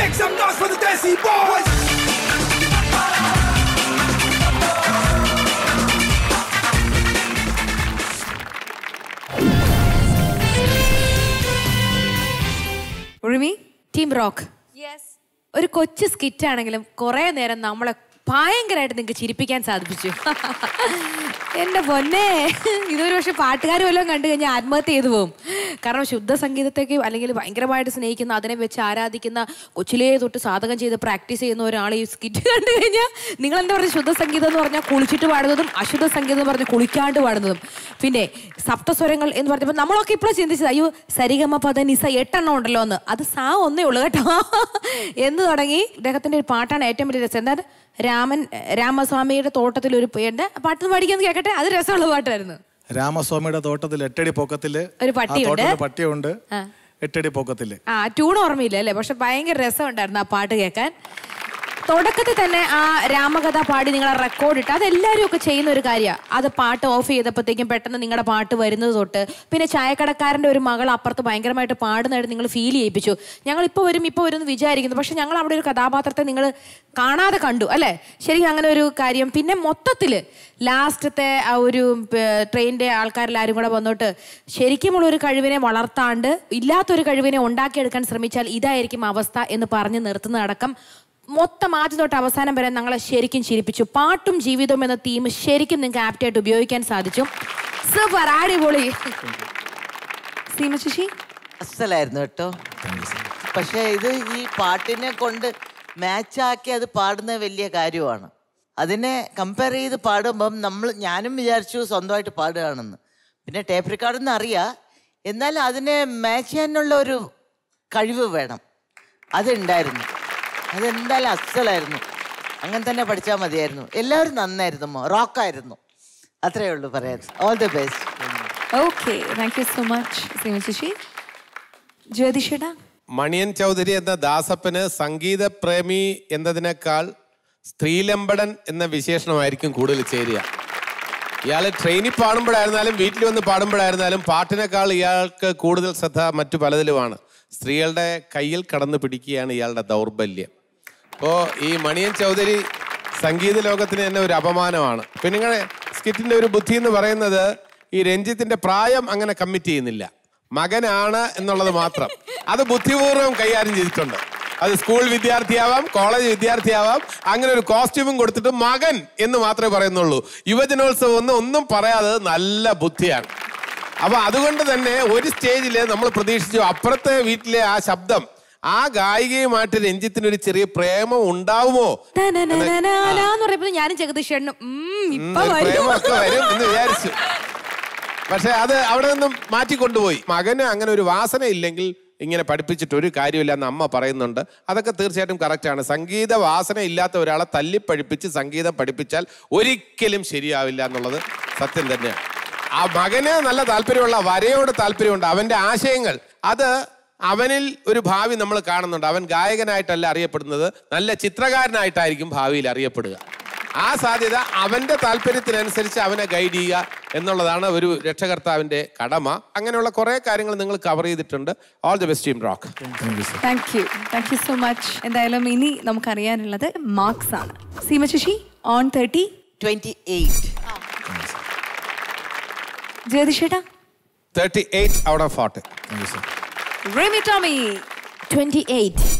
ഉഴുമി ടീം റോക്ക് ഒരു കൊച്ചു സ്കിറ്റ് ആണെങ്കിലും കുറെ നേരം നമ്മളെ ഭയങ്കരമായിട്ട് നിങ്ങൾക്ക് ചിരിപ്പിക്കാൻ സാധിപ്പിച്ചു എന്റെ പൊന്നെ ഇതൊരു പക്ഷെ പാട്ടുകാർ വല്ലതും കണ്ടു കഴിഞ്ഞാൽ ആത്മഹത്യ ചെയ്തു പോകും കാരണം ശുദ്ധ സംഗീതത്തേക്ക് അല്ലെങ്കിൽ ഭയങ്കരമായിട്ട് സ്നേഹിക്കുന്ന അതിനെ വെച്ച് ആരാധിക്കുന്ന കൊച്ചിലേ തൊട്ട് സാധകം ചെയ്ത് പ്രാക്ടീസ് ചെയ്യുന്ന ഒരാൾ ഈ സ്കിറ്റ് കണ്ടു കഴിഞ്ഞാൽ നിങ്ങൾ എന്താ പറയുക ശുദ്ധ സംഗീതം എന്ന് പറഞ്ഞാൽ കുളിച്ചിട്ട് പാടുന്നതും അശുദ്ധ സംഗീതം എന്ന് പറഞ്ഞാൽ കുളിക്കാണ്ട് പാടുന്നതും പിന്നെ സപ്തസ്വരങ്ങൾ എന്ന് പറഞ്ഞപ്പോൾ നമ്മളൊക്കെ ഇപ്പോൾ ചിന്തിച്ചത് അയ്യോ സരിഗമ പദ നിസ എട്ടെണ്ണം ഉണ്ടല്ലോ എന്ന് അത് സാ ഒന്നേ ഉള്ളൂ കേട്ടോ എന്ന് തുടങ്ങി ഇദ്ദേഹത്തിന്റെ ഒരു പാട്ടാണ് ഏറ്റവും വലിയ രസം എന്താ രാമൻ രാമസ്വാമിയുടെ തോട്ടത്തിൽ ഒരു പേരുടെ പാട്ട് പഠിക്കാൻ കേൾക്കട്ടെ അത് രസമുള്ള പാട്ടായിരുന്നു രാമസ്വാമിയുടെ തോട്ടത്തിൽ എട്ടടി പൊക്കത്തില് ഒരു ആ പട്ടിയുണ്ട്. തോട്ടത്തിൽ പട്ടിയുണ്ട് ആ. എട്ടടി പൊക്കത്തില് ആ ട്യൂൺ ഓർമ്മയില്ല അല്ലേ പക്ഷെ ഭയങ്കര രസമുണ്ടായിരുന്നു ആ പാട്ട് കേൾക്കാൻ തുടക്കത്തിൽ തന്നെ ആ രാമകഥ പാടി നിങ്ങളെ റെക്കോർഡ് ഇട്ട് അതെല്ലാവരും ഒക്കെ ചെയ്യുന്ന ഒരു കാര്യമാണ് അത് പാട്ട് ഓഫ് ചെയ്തപ്പോഴത്തേക്കും പെട്ടെന്ന് നിങ്ങളുടെ പാട്ട് വരുന്നത് തൊട്ട് പിന്നെ ചായക്കടക്കാരൻ്റെ ഒരു മകൾ അപ്പുറത്ത് ഭയങ്കരമായിട്ട് പാടുന്നതായിട്ട് നിങ്ങൾ ഫീൽ ചെയ്യിപ്പിച്ചു ഞങ്ങൾ ഇപ്പോൾ വരും ഇപ്പോൾ വരും എന്ന് വിചാരിക്കുന്നു പക്ഷെ ഞങ്ങൾ അവിടെ ഒരു കഥാപാത്രത്തെ നിങ്ങൾ കാണാതെ കണ്ടു അല്ലേ ശരിക്കും അങ്ങനെ ഒരു കാര്യം പിന്നെ മൊത്തത്തിൽ ലാസ്റ്റത്തെ ആ ഒരു ട്രെയിനിൻ്റെ ആൾക്കാരെല്ലാവരും കൂടെ വന്നോട്ട് ശരിക്കുമുള്ള ഒരു കഴിവിനെ വളർത്താണ്ട് ഇല്ലാത്തൊരു കഴിവിനെ ഉണ്ടാക്കിയെടുക്കാൻ ശ്രമിച്ചാൽ ഇതായിരിക്കും അവസ്ഥ എന്ന് പറഞ്ഞ് നിർത്തുന്നതടക്കം മൊത്തം ആദ്യം തൊട്ട് അവസാനം വരെ ഞങ്ങളെ ശരിക്കും ചിരിപ്പിച്ചു പാട്ടും ജീവിതവും എന്ന തീം ശരിക്കും നിങ്ങൾക്ക് ആപ്റ്റായിട്ട് ഉപയോഗിക്കാൻ സാധിച്ചു സൂപ്പർ അടിപൊളി സീമ ശശി അസലായിരുന്നു കേട്ടോ പക്ഷെ ഇത് ഈ പാട്ടിനെ കൊണ്ട് മാച്ചാക്കി അത് പാടുന്നത് വലിയ കാര്യമാണ് അതിനെ കമ്പയർ ചെയ്ത് പാടുമ്പം നമ്മൾ ഞാനും വിചാരിച്ചു സ്വന്തമായിട്ട് പാടുകയാണെന്ന് പിന്നെ ടേപ്പ് റെക്കോർഡെന്ന് അറിയാം എന്നാലും അതിനെ മാച്ച് ചെയ്യാനുള്ള ഒരു കഴിവ് വേണം അതുണ്ടായിരുന്നു അതെന്തായാലും അസലായിരുന്നു അങ്ങനെ തന്നെ പഠിച്ചാൽ മതിയായിരുന്നു എല്ലാവരും നന്നായിരുന്നു റോക്കായിരുന്നു അത്രയേ ഉള്ളൂ പറയാൻ all the best okay thank you so much Seema Sasi ജ്യോതിഷേട്ടാ മണിയൻ ചൗധരി എന്ന ദാസപ്പന് സംഗീത പ്രേമി എന്നതിനേക്കാൾ സ്ത്രീലമ്പടൻ എന്ന വിശേഷണമായിരിക്കും കൂടുതൽ ചേരുക ഇയാൾ ട്രെയിനിൽ പാടുമ്പോഴായിരുന്നാലും വീട്ടിൽ വന്ന് പാടുമ്പോഴായിരുന്നാലും പാട്ടിനേക്കാൾ ഇയാൾക്ക് കൂടുതൽ ശ്രദ്ധ മറ്റു പലതിലുമാണ് സ്ത്രീകളുടെ കയ്യിൽ കടന്നു പിടിക്കുകയാണ് ഇയാളുടെ ദൗർബല്യം അപ്പോൾ ഈ മണിയൻ ചൗധരി സംഗീത ലോകത്തിന് തന്നെ ഒരു അപമാനമാണ് പിന്നെ നിങ്ങളുടെ സ്കിറ്റിന്റെ ഒരു ബുദ്ധി എന്ന് പറയുന്നത് ഈ രഞ്ജിത്തിന്റെ പ്രായം അങ്ങനെ കമ്മിറ്റ് ചെയ്യുന്നില്ല മകനാണ് എന്നുള്ളത് മാത്രം അത് ബുദ്ധിപൂർവ്വം കൈകാര്യം ചെയ്തിട്ടുണ്ട് അത് സ്കൂൾ വിദ്യാർത്ഥിയാവാം കോളേജ് വിദ്യാർത്ഥിയാവാം അങ്ങനെ ഒരു കോസ്റ്റ്യൂമും കൊടുത്തിട്ട് മകൻ എന്ന് മാത്രമേ പറയുന്നുള്ളൂ യുവജനോത്സവം ഒന്നും ഒന്നും പറയാതെ നല്ല ബുദ്ധിയാണ് അപ്പൊ അതുകൊണ്ട് തന്നെ ഒരു സ്റ്റേജിൽ നമ്മൾ പ്രതീക്ഷിച്ചു അപ്പുറത്തെ വീട്ടിലെ ആ ശബ്ദം ആ ഗായികയുമായിട്ട് രഞ്ജിത്തിന് ഒരു ചെറിയ പ്രേമം ഉണ്ടാവുമോ എന്ന് പറയുമ്പോൾ ഞാനും ജഗദീഷേട്ടനും ഉം, ഇപ്പൊ ഒരു വരും. പ്രേമമൊക്കെ വരും എന്ന് വിചാരിച്ചു പക്ഷെ അത് അവിടെ നിന്നും മാറ്റിക്കൊണ്ടുപോയി മകന് അങ്ങനെ ഒരു വാസന ഇല്ലെങ്കിൽ ഇങ്ങനെ പഠിപ്പിച്ചിട്ട് ഒരു കാര്യമില്ല എന്ന് അമ്മ പറയുന്നുണ്ട് അതൊക്കെ തീർച്ചയായിട്ടും കറക്റ്റാണ് സംഗീത വാസന ഇല്ലാത്ത ഒരാളെ തല്ലിപ്പഠിപ്പിച്ച് സംഗീതം പഠിപ്പിച്ചാൽ ഒരിക്കലും ശരിയാവില്ല എന്നുള്ളത് സത്യം തന്നെയാണ് ആ മകന് നല്ല താല്പര്യമുള്ള വരയോട് താല്പര്യമുണ്ട് അവന്റെ ആശയങ്ങൾ അത് അവനിൽ ഒരു ഭാവി നമ്മൾ കാണുന്നുണ്ട് അവൻ ഗായകനായിട്ടല്ല അറിയപ്പെടുന്നത് നല്ല ചിത്രകാരനായിട്ടായിരിക്കും ഭാവിയിൽ അറിയപ്പെടുക ആ സാധ്യത അവന്റെ താല്പര്യത്തിനനുസരിച്ച് അവനെ ഗൈഡ് ചെയ്യുക എന്നുള്ളതാണ് ഒരു രക്ഷകർത്താവിന്റെ കടമ അങ്ങനെയുള്ള കുറെ കാര്യങ്ങൾ നിങ്ങൾ കവർ ചെയ്തിട്ടുണ്ട് all the best team rock thank you thank you so much എന്തായാലും ഇനി നമുക്കറിയാനുള്ളത് മാർക്സ് ആണ് Seema Sasi on thirty twenty eight ജ്യോതിഷേട്ടാ thirty eight out of forty Remy Tommy. 28.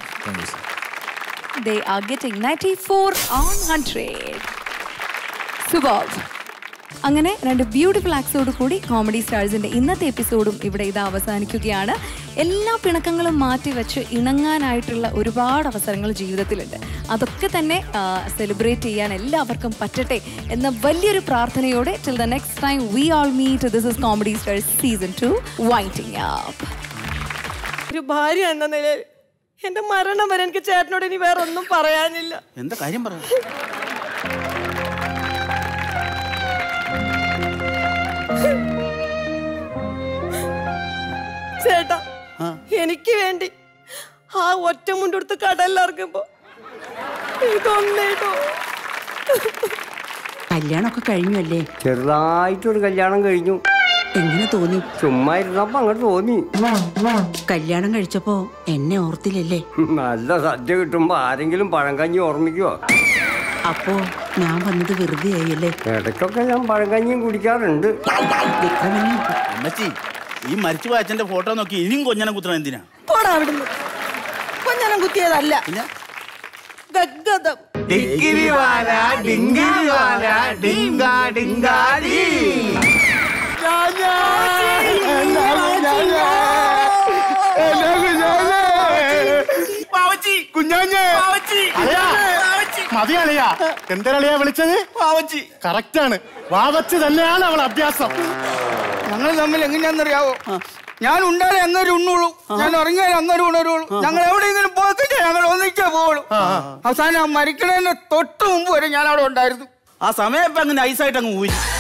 They are getting 94 on 100. Superb. അങ്ങനെ രണ്ട് ബ്യൂട്ടിഫുൾ ആക്സോട് കൂടി കോമഡി സ്റ്റാർസിന്റെ ഇന്നത്തെ എപ്പിസോഡും ഇവിടെ ഇത് അവസാനിക്കുകയാണ് എല്ലാ പിണക്കങ്ങളും മാറ്റി വെച്ച് ഇണങ്ങാനായിട്ടുള്ള ഒരുപാട് അവസരങ്ങൾ ജീവിതത്തിലുണ്ട് അതൊക്കെ തന്നെ സെലിബ്രേറ്റ് ചെയ്യാൻ എല്ലാവർക്കും പറ്റട്ടെ എന്ന വലിയൊരു പ്രാർത്ഥനയോടെ till the next time we all meet this is comedy stars season two waiting up ഒരു ഭാര്യ എന്ന നിലയിൽ എന്റെ മരണം വരെ എനിക്ക് ചേട്ടനോട് ഇനി വേറെ ഒന്നും പറയാനില്ല എന്താ കാര്യം പറ ചേട്ടാ എനിക്ക് വേണ്ടി ആ ഒറ്റ മുണ്ടെടുത്ത് കടലിലിറങ്ങുമ്പോ ഇതൊന്നേട്ടോ കല്യാണമൊക്കെ കഴിഞ്ഞു അല്ലേ ചെറുതായിട്ടൊരു കല്യാണം കഴിഞ്ഞു എങ്ങനെ തോന്നി ചുമ്മാ ഇരുന്നപ്പോ അങ്ങോട്ട് തോന്നി കല്യാണം കഴിച്ചപ്പോ എന്നെ ഓർത്തില്ലല്ലേ നല്ല സദ്യ കിട്ടുമ്പോ ആരെങ്കിലും പഴങ്കഞ്ഞി ഓർമ്മിക്കുവോ അപ്പോ ഞാൻ വന്നത് വെറുതെ ആയല്ലേ ഇടയ്ക്കൊക്കെ ഞാൻ പഴങ്കഞ്ഞിയും കുടിക്കാറുണ്ട് അമ്മച്ചി ഈ മരിച്ചു പോയ അച്ഛന്റെ ഫോട്ടോ നോക്കി ഇനിയും കൊഞ്ഞനം കുത്തണം എന്തിനാ പോടാ അവിടുന്ന് കൊഞ്ഞനം കുത്തിയതല്ല ഗദ്ഗതം ഡിങ്കിരി വാല ഡിങ്കിരി വാല ഡിങ്കാ ഡിങ്കാടി മതിയളിയാ എന്തരളിയാ വിളിച്ചത് വാവച്ചി കറക്റ്റ് ആണ് വാവച്ച് തന്നെയാണ് അവൾ അഭ്യാസം ഞങ്ങൾ തമ്മിൽ എങ്ങനെയാണെന്നറിയാവോ ഞാൻ ഉണ്ടായാലേ അങ്ങൊരു ഉണ്ണുള്ളൂ ഞാൻ ഉറങ്ങിയാലേ അങ്ങൊരു ഉണരുള്ളൂ ഞങ്ങൾ എവിടെയെങ്കിലും പോയിക്കഴിഞ്ഞാൽ ഞങ്ങൾ ഒന്നിച്ചേ പോവുള്ളൂ അവസാനം ആ മരിക്കണേന് തൊട്ട് മുമ്പ് വരെ ഞാൻ അവിടെ ഉണ്ടായിരുന്നു ആ സമയം ഇപ്പൊ അങ്ങനെ ഐസായിട്ട് അങ്ങ് ഊരി